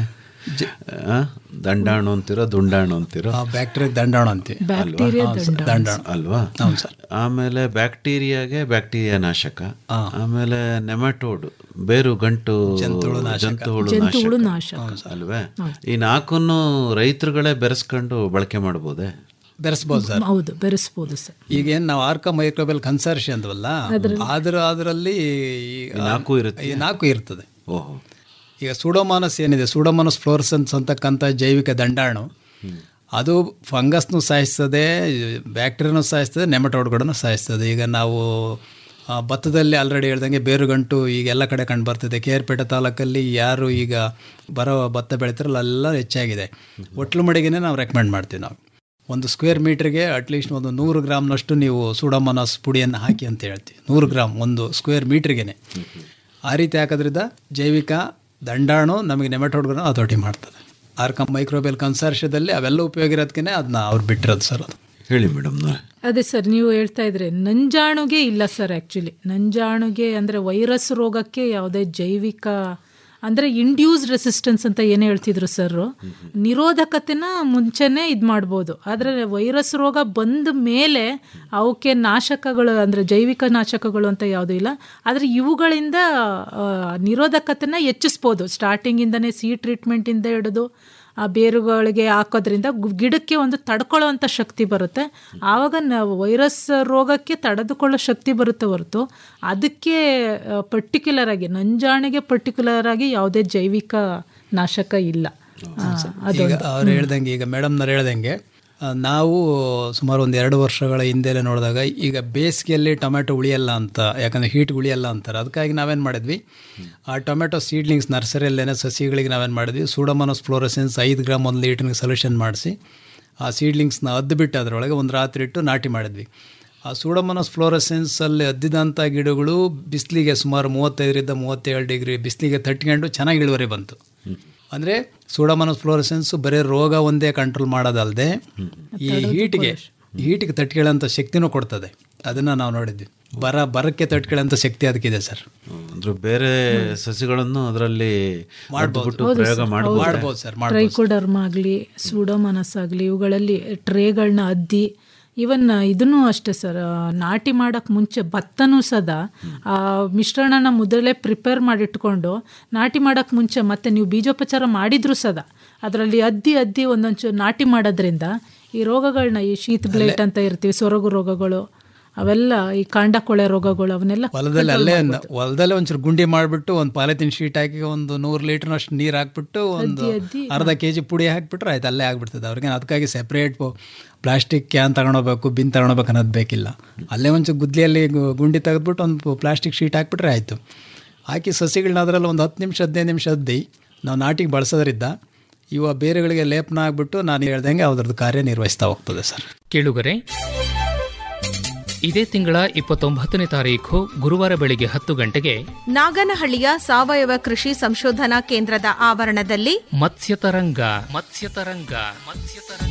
ಆ, ದಂಡಾಣು ಅಂತಿರೋ ದುಂಡಾಣು ಅಂತಿರೋ ಬ್ಯಾಕ್ಟೀರಿಯಾ ದಂಡಾಣು ಅಂತೀವಿ ಬ್ಯಾಕ್ಟೀರಿಯಾ ದಂಡಾಣು. ಅಲ್ವಾ ಆಮೇಲೆ ಬ್ಯಾಕ್ಟೀರಿಯಾಗೆ ಬ್ಯಾಕ್ಟೀರಿಯಾ ನಾಶಕ ಆಮೇಲೆ ನೆಮಟೋಡ್ ಬೇರು ಗಂಟು ಜಂತುಹುಳು ಜಂತುಹುಳು ನಾಶಕ ನಾಶಕ. ಅಲ್ವೇ ಈ ನಾಲ್ಕನ್ನು ರೈತರುಗಳೇ ಬೆರೆಸ್ಕೊಂಡು ಬಳಕೆ ಮಾಡ್ಬೋದೇ ಬೆರೆಸ್ಬೋದು ಸರ್ ಹೌದು ಬೆರೆಸ್ಬೋದು ಸರ್ ಈಗೇನು ನಾವು ಆರ್ಕ ಮೈಕ್ರೋಬೆಲ್ ಕನ್ಸರ್ಷಿ ಅಂದ್ವಲ್ಲ ಆದ್ರ ಅದರಲ್ಲಿ ನಾಲ್ಕು ಇರುತ್ತೆ ಈ ನಾಲ್ಕು ಇರ್ತದೆ ಓಹೋ ಈಗ ಸೂಡೋಮಾನಸ್ ಏನಿದೆ ಸೂಡೋಮಾನಸ್ ಫ್ಲೋರಸನ್ಸ್ ಅಂತಕ್ಕಂಥ ಜೈವಿಕ ದಂಡಾಣು ಅದು ಫಂಗಸ್ನು ಸಾಯಿಸ್ತದೆ ಬ್ಯಾಕ್ಟೀರಿಯಾನು ಸಾಯಿಸ್ತದೆ ನೆಮಟೋಡ್ಗಳನ್ನು ಸಾಯಿಸ್ತದೆ ಈಗ ನಾವು ಆ, ಭತ್ತದಲ್ಲಿ ಆಲ್ರೆಡಿ ಹೇಳ್ದಂಗೆ ಬೇರುಗಂಟು ಈಗ ಎಲ್ಲ ಕಡೆ ಕಂಡು ಬರ್ತಿದೆ ಕೇರ್ಪೇಟೆ ತಾಲೂಕಲ್ಲಿ ಯಾರು ಈಗ ಬರೋ ಭತ್ತ ಬೆಳಿತಾರಲ್ಲ ಅಲ್ಲೆಲ್ಲ ಹೆಚ್ಚಾಗಿದೆ ಒಟ್ಲು ಮಡಿಗೆನೇ ನಾವು ರೆಕಮೆಂಡ್ ಮಾಡ್ತೀವಿ ನಾವು ಒಂದು ಸ್ಕ್ವೇರ್ ಮೀಟ್ರಿಗೆ ಅಟ್ಲೀಸ್ಟ್ ಒಂದು ನೂರು ಗ್ರಾಮ್ನಷ್ಟು ನೀವು ಸೂಡೋಮೋನಾಸ್ ಪುಡಿಯನ್ನು ಹಾಕಿ ಅಂತ ಹೇಳ್ತೀವಿ ನೂರು ಗ್ರಾಮ್ ಒಂದು ಸ್ಕ್ವೇರ್ ಮೀಟ್ರಿಗೇನೆ ಆ ರೀತಿ ಹಾಕೋದ್ರಿಂದ ಜೈವಿಕ ದಂಡಾಣು ನಮಗೆ ನೆಮೆಟೋಡ್ಗಳನ್ನು ಹತೋಟಿ ಮಾಡ್ತದೆ ಆರ್ಕಮ್ ಮೈಕ್ರೋಬೆಲ್ ಕನ್ಸಾರ್ಷದಲ್ಲಿ ಅವೆಲ್ಲ ಉಪಯೋಗ ಇರೋದಕ್ಕೆ ಅದನ್ನ ಅವ್ರು ಬಿಟ್ಟಿರೋದು ಸರ್ ಅದು ಹೇಳಿ ಮೇಡಮ್ ಅದೇ ಸರ್ ನೀವು ಹೇಳ್ತಾ ಇದ್ರೆ ನಂಜಾಣುಗೆ ಇಲ್ಲ ಸರ್ ಆ್ಯಕ್ಚುಲಿ ನಂಜಾಣುಗೆ ಅಂದರೆ ವೈರಸ್ ರೋಗಕ್ಕೆ ಯಾವುದೇ ಜೈವಿಕ ಅಂದರೆ ಇಂಡ್ಯೂಸ್ಡ್ ರೆಸಿಸ್ಟೆನ್ಸ್ ಅಂತ ಏನು ಹೇಳ್ತಿದ್ರು ಸರ್ ನಿರೋಧಕತೆನ ಮುಂಚೆನೇ ಇದು ಮಾಡ್ಬೋದು ಆದರೆ ವೈರಸ್ ರೋಗ ಬಂದ ಮೇಲೆ ಅವಕ್ಕೆ ನಾಶಕಗಳು ಅಂದರೆ ಜೈವಿಕ ನಾಶಕಗಳು ಅಂತ ಯಾವುದೂ ಇಲ್ಲ ಆದರೆ ಇವುಗಳಿಂದ ಆ, ನಿರೋಧಕತೆನ ಹೆಚ್ಚಿಸ್ಬೋದು ಸ್ಟಾರ್ಟಿಂಗಿಂದನೇ ಸಿ ಟ್ರೀಟ್ಮೆಂಟಿಂದ ಹಿಡಿದು ಆ ಬೇರುಗಳಿಗೆ ಹಾಕೋದ್ರಿಂದ ಗು- ಗಿಡಕ್ಕೆ ಒಂದು ತಡ್ಕೊಳ್ಳೋವಂಥ ಶಕ್ತಿ ಬರುತ್ತೆ ಆವಾಗ ನಾವು ವೈರಸ್ ರೋಗಕ್ಕೆ ತಡೆದುಕೊಳ್ಳೋ ಶಕ್ತಿ ಬರುತ್ತೆ ಹೊರತು ಅದಕ್ಕೆ ಪರ್ಟಿಕ್ಯುಲರ್ ಆಗಿ ನಂಜಾಣಿಗೆ ಪರ್ಟಿಕ್ಯುಲರ್ ಆಗಿ ಯಾವುದೇ ಜೈವಿಕ ನಾಶಕ ಇಲ್ಲ ಆ, ಈಗ ಅದೊಂದು ಅವ್ರು ಹೇಳ್ದಂಗೆ ಈಗ ಮೇಡಮ್ನವ್ರು ಹೇಳ್ದಂಗೆ ಆ, ನಾವು ಸುಮಾರು ಒಂದು ಎರಡು ವರ್ಷಗಳ ಹಿಂದೆಲೆ ನೋಡಿದಾಗ ಈಗ ಬೇಸಿಗೆಯಲ್ಲಿ ಟೊಮೆಟೊ ಉಳಿಯಲ್ಲ ಅಂತ ಯಾಕಂದರೆ ಹೀಟ್ ಉಳಿಯಲ್ಲ ಅಂತಾರೆ ಅದಕ್ಕಾಗಿ ನಾವೇನು ಮಾಡಿದ್ವಿ ಆ ಟೊಮೆಟೊ ಸೀಡ್ಲಿಂಗ್ಸ್ ನರ್ಸರಿಯಲ್ಲೇನೆ ಸಸಿಗಳಿಗೆ ನಾವೇನು ಮಾಡಿದ್ವಿ ಸೂಡಮನಸ್ ಫ್ಲೋರಸೆನ್ಸ್ ಐದು ಗ್ರಾಮ್ ಒಂದು ಲೀಟ್ರಿಗೆ ಸೊಲ್ಯೂಷನ್ ಮಾಡಿಸಿ ಆ ಸೀಡ್ಲಿಂಗ್ಸ್ನ ಅದ್ದು ಬಿಟ್ಟು ಅದರೊಳಗೆ ಒಂದು ರಾತ್ರಿ ಇಟ್ಟು ನಾಟಿ ಮಾಡಿದ್ವಿ ಆ ಸೂಡಮನಸ್ ಫ್ಲೋರಸೆನ್ಸಲ್ಲಿ ಅದ್ದಿದಂಥ ಗಿಡಗಳು ಬಿಸಿಲಿಗೆ ಸುಮಾರು ಮೂವತ್ತೈದರಿಂದ ಮೂವತ್ತೇಳು ಡಿಗ್ರಿ ಬಿಸಿಲಿಗೆ ತಟ್ಕೊಂಡು ಚೆನ್ನಾಗಿ ಇಳುವರಿ ಬಂತು ಅಂದರೆ ಸೂಡಮನಸ್ ಫ್ಲೋರಸೆನ್ಸ್ ಬರೀ ರೋಗ ಒಂದೇ ಕಂಟ್ರೋಲ್ ಮಾಡೋದಲ್ಲದೆ ಈ ಹೀಟ್ಗೆ ಹೀಟ್ಗೆ ತಟ್ಕೊಳ್ಳೋಂಥ ಶಕ್ತಿನೂ ಕೊಡ್ತದೆ ಅದನ್ನು ನಾವು ನೋಡಿದ್ವಿ ಬರ ಬರಕ್ಕೆ ತಟ್ಕೊಳ್ಳೋಂಥ ಶಕ್ತಿ ಅದಕ್ಕಿದೆ ಸರ್ ಅಂದ್ರೆ ಬೇರೆ ಸಸಿಗಳನ್ನು ಅದರಲ್ಲಿ ಮಾಡ್ಬೋದು. ಪ್ರಯೋಗ ಮಾಡಬಹುದು ಮಾಡ್ಬೋದು ಸರ್ ಮಾಡ್ಬೋದು ಟ್ರೈಕೋಡರ್ಮ ಆಗಲಿ ಸೂಡೋಮನಸ್ ಆಗಲಿ ಇವುಗಳಲ್ಲಿ ಟ್ರೇಗಳನ್ನ ಅದ್ದಿ ಇವನ್ ಇದನ್ನು ಅಷ್ಟೇ ಸರ್ ನಾಟಿ ಮಾಡೋಕ್ಕೆ ಮುಂಚೆ ಭತ್ತನೂ ಸದಾ ಆ ಮಿಶ್ರಣನ ಮೊದಲೇ ಪ್ರಿಪೇರ್ ಮಾಡಿಟ್ಕೊಂಡು ನಾಟಿ ಮಾಡೋಕ್ಕೆ ಮುಂಚೆ ಮತ್ತೆ ನೀವು ಬೀಜೋಪಚಾರ ಮಾಡಿದ್ರು ಸದಾ ಅದರಲ್ಲಿ ಅದ್ದಿ ಅದ್ದಿ ಒಂದೊಂಚೂರು ನಾಟಿ ಮಾಡೋದ್ರಿಂದ ಈ ರೋಗಗಳನ್ನ ಈ ಶೀತ ಬ್ಲೇಟ್ ಅಂತ ಇರ್ತೀವಿ ಸೊರಗು ರೋಗಗಳು ಅವೆಲ್ಲ ಈ ಕಾಂಡ ಕೊಳೆ ರೋಗಗಳು ಅವನ್ನೆಲ್ಲ ಹೊಲದಲ್ಲಿ ಅಲ್ಲೇ ಹೊಲದಲ್ಲೇ ಒಂಚೂರು ಗುಂಡಿ ಮಾಡಿಬಿಟ್ಟು ಒಂದು ಪಾಲಿಥಿನ್ ಶೀಟ್ ಹಾಕಿ ಒಂದು ನೂರು ಲೀಟರ್ನಷ್ಟು ನೀರು ಹಾಕ್ಬಿಟ್ಟು ಒಂದು ಅದ್ದಿ, ಅರ್ಧ ಕೆ ಜಿ ಪುಡಿ ಹಾಕ್ಬಿಟ್ರೆ ಆಯ್ತು ಅಲ್ಲೇ ಆಗ್ಬಿಡ್ತದೆ ಅವ್ರಿಗೆ ಅದಕ್ಕಾಗಿ ಸೆಪ್ರೇಟ್ ಪ್ಲಾಸ್ಟಿಕ್ ಕ್ಯಾನ್ ತಗೊಂಡೋಗ್ಬೇಕು ಬಿನ್ ತಗೊಂಡೋಗ್ಬೇಕು ಅನ್ನೋದು ಬೇಕಿಲ್ಲ ಅಲ್ಲೇ ಒಂಚೂರು ಗುದ್ಲಿಯಲ್ಲಿ ಗು- ಗುಂಡಿ ತೆಗೆದ್ಬಿಟ್ಟು ಒಂದು ಪ್ಲಾಸ್ಟಿಕ್ ಶೀಟ್ ಹಾಕ್ಬಿಟ್ರೆ ಆಯಿತು ಹಾಕಿ ಸಸಿಗಳನ್ನ ಅದರಲ್ಲಿ ಒಂದು ಹತ್ತು ನಿಮಿಷ ಹದಿನೈದು ನಿಮಿಷ ಅದ್ದಿ ನಾವು ನಾಟಿಗೆ ಬಳಸೋದ್ರಿಂದ ಇವ ಬೇರೆಗಳಿಗೆ ಲೇಪನ ಆಗಿಬಿಟ್ಟು ನಾನು ಹೇಳ್ದಂಗೆ ಅದ್ರದ್ದು ಕಾರ್ಯನಿರ್ವಹಿಸ್ತಾ ಹೋಗ್ತದೆ ಸರ್ ಕೇಳುಗರೆ ಇದೇ ತಿಂಗಳ ಇಪ್ಪತ್ತೊಂಬತ್ತನೇ ತಾರೀಖು ಗುರುವಾರ ಬೆಳಿಗ್ಗೆ ಹತ್ತು ಗಂಟೆಗೆ ನಾಗನಹಳ್ಳಿಯ ಸಾವಯವ ಕೃಷಿ ಸಂಶೋಧನಾ ಕೇಂದ್ರದ ಆವರಣದಲ್ಲಿ ಮತ್ಸ್ಯತರಂಗ ಮತ್ಸ್ಯತರಂಗ ಮತ್ಸ್ಯತರಂಗ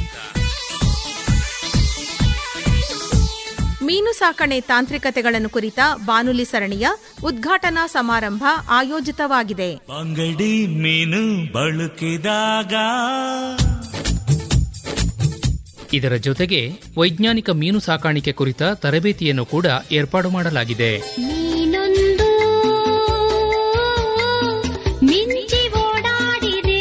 ಮೀನು ಸಾಕಣೆ ತಾಂತ್ರಿಕತೆಗಳನ್ನು ಕುರಿತ ಬಾನುಲಿ ಸರಣಿಯ ಉದ್ಘಾಟನಾ ಸಮಾರಂಭ ಆಯೋಜಿತವಾಗಿದೆ ಅಂಗಡಿ ಮೀನು ಬಳಕಿದಾಗ ಇದರ ಜೊತೆಗೆ ವೈಜ್ಞಾನಿಕ ಮೀನು ಸಾಕಾಣಿಕೆ ಕುರಿತ ತರಬೇತಿಯನ್ನು ಕೂಡ ಏರ್ಪಾಡು ಮಾಡಲಾಗಿದೆ ನೀನೊಂದು ಮಿಂಚಿ ಓಡಾಡಿದೆ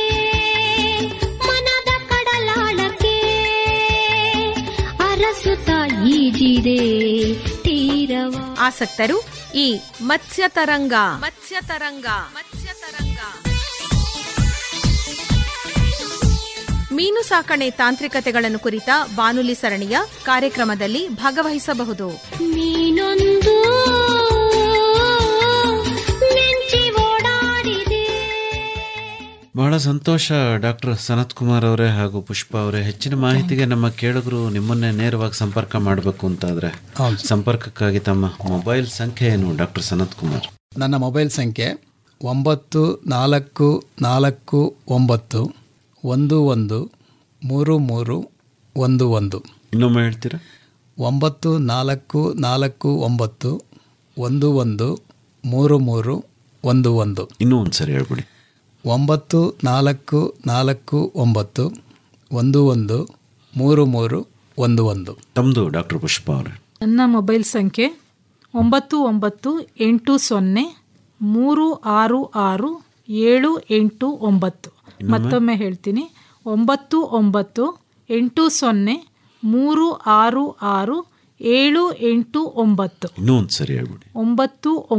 ಮನದ ಕಡಲಾಳಕ್ಕೆ ಅರಸುತ್ತ ಈಜಿದೆ ತೀರವ ಆಸಕ್ತರು ಈ ಮತ್ಸ್ಯತರಂಗ ಮತ್ಸ್ಯತರಂಗ ಮತ್ಸ್ಯತರಂಗ ಮೀನು ಸಾಕಣೆ ತಾಂತ್ರಿಕತೆಗಳನ್ನು ಕುರಿತ ಬಾನುಲಿ ಸರಣಿಯ ಕಾರ್ಯಕ್ರಮದಲ್ಲಿ ಭಾಗವಹಿಸಬಹುದು ನೀನೊಂದು ಮಿಂಚಿ ಓಡಾಡಿದೆ ಬಹಳ ಬಹಳ ಸಂತೋಷ ಡಾಕ್ಟರ್ ಸನತ್ ಕುಮಾರ್ ಅವರೇ ಹಾಗೂ ಪುಷ್ಪ ಅವರೇ ಹೆಚ್ಚಿನ ಮಾಹಿತಿಗೆ ನಮ್ಮ ಕೇಳುಗರು ನಿಮ್ಮನ್ನೇ ನೇರವಾಗಿ ಸಂಪರ್ಕ ಮಾಡಬೇಕು ಅಂತಾದ್ರೆ ಸಂಪರ್ಕಕ್ಕಾಗಿ ತಮ್ಮ ಮೊಬೈಲ್ ಸಂಖ್ಯೆ ಏನು ಡಾಕ್ಟರ್ ಸನತ್ ಕುಮಾರ್ ನನ್ನ ಮೊಬೈಲ್ ಸಂಖ್ಯೆ ಒಂಬತ್ತು ನಾಲ್ಕು ನಾಲ್ಕು ಒಂಬತ್ತು ಒಂದು ಒಂದು ಮೂರು ಮೂರು ಒಂದು ಒಂದು ಇನ್ನೊಮ್ಮೆ ಹೇಳ್ತೀರಾ ಒಂಬತ್ತು ನಾಲ್ಕು ನಾಲ್ಕು ಒಂಬತ್ತು ಒಂದು ಒಂದು ಮೂರು ಮೂರು ಒಂದು ಒಂದು ಇನ್ನೂ ಒಂದು ಸರಿ ಹೇಳ್ಬಿಡಿ ಒಂಬತ್ತು ನಾಲ್ಕು ನಾಲ್ಕು ಒಂಬತ್ತು ಒಂದು ಒಂದು ಮೂರು ಮೂರು ಒಂದು ಒಂದು ತಮ್ಮದು ಡಾಕ್ಟರ್ ಪುಷ್ಪ ಅವರೇ ನನ್ನ ಮೊಬೈಲ್ ಸಂಖ್ಯೆ ಒಂಬತ್ತು ಒಂಬತ್ತು ಎಂಟು ಸೊನ್ನೆ ಮೂರು ಆರು ಆರು ಏಳು ಎಂಟು ಒಂಬತ್ತು ಮತ್ತೊಮ್ಮೆ ಹೇಳ್ತೀನಿ ಒಂಬತ್ತು ಒಂಬತ್ತು ಎಂಟು ಸೊನ್ನೆ ಮೂರು ಆರು ಆರು ಏಳು ಎಂಟು ಒಂಬತ್ತು ಇನ್ನೂ ಒಂದು ಸರಿ ಹೇಳ್ಬಿಡಿ ಒಂಬತ್ತು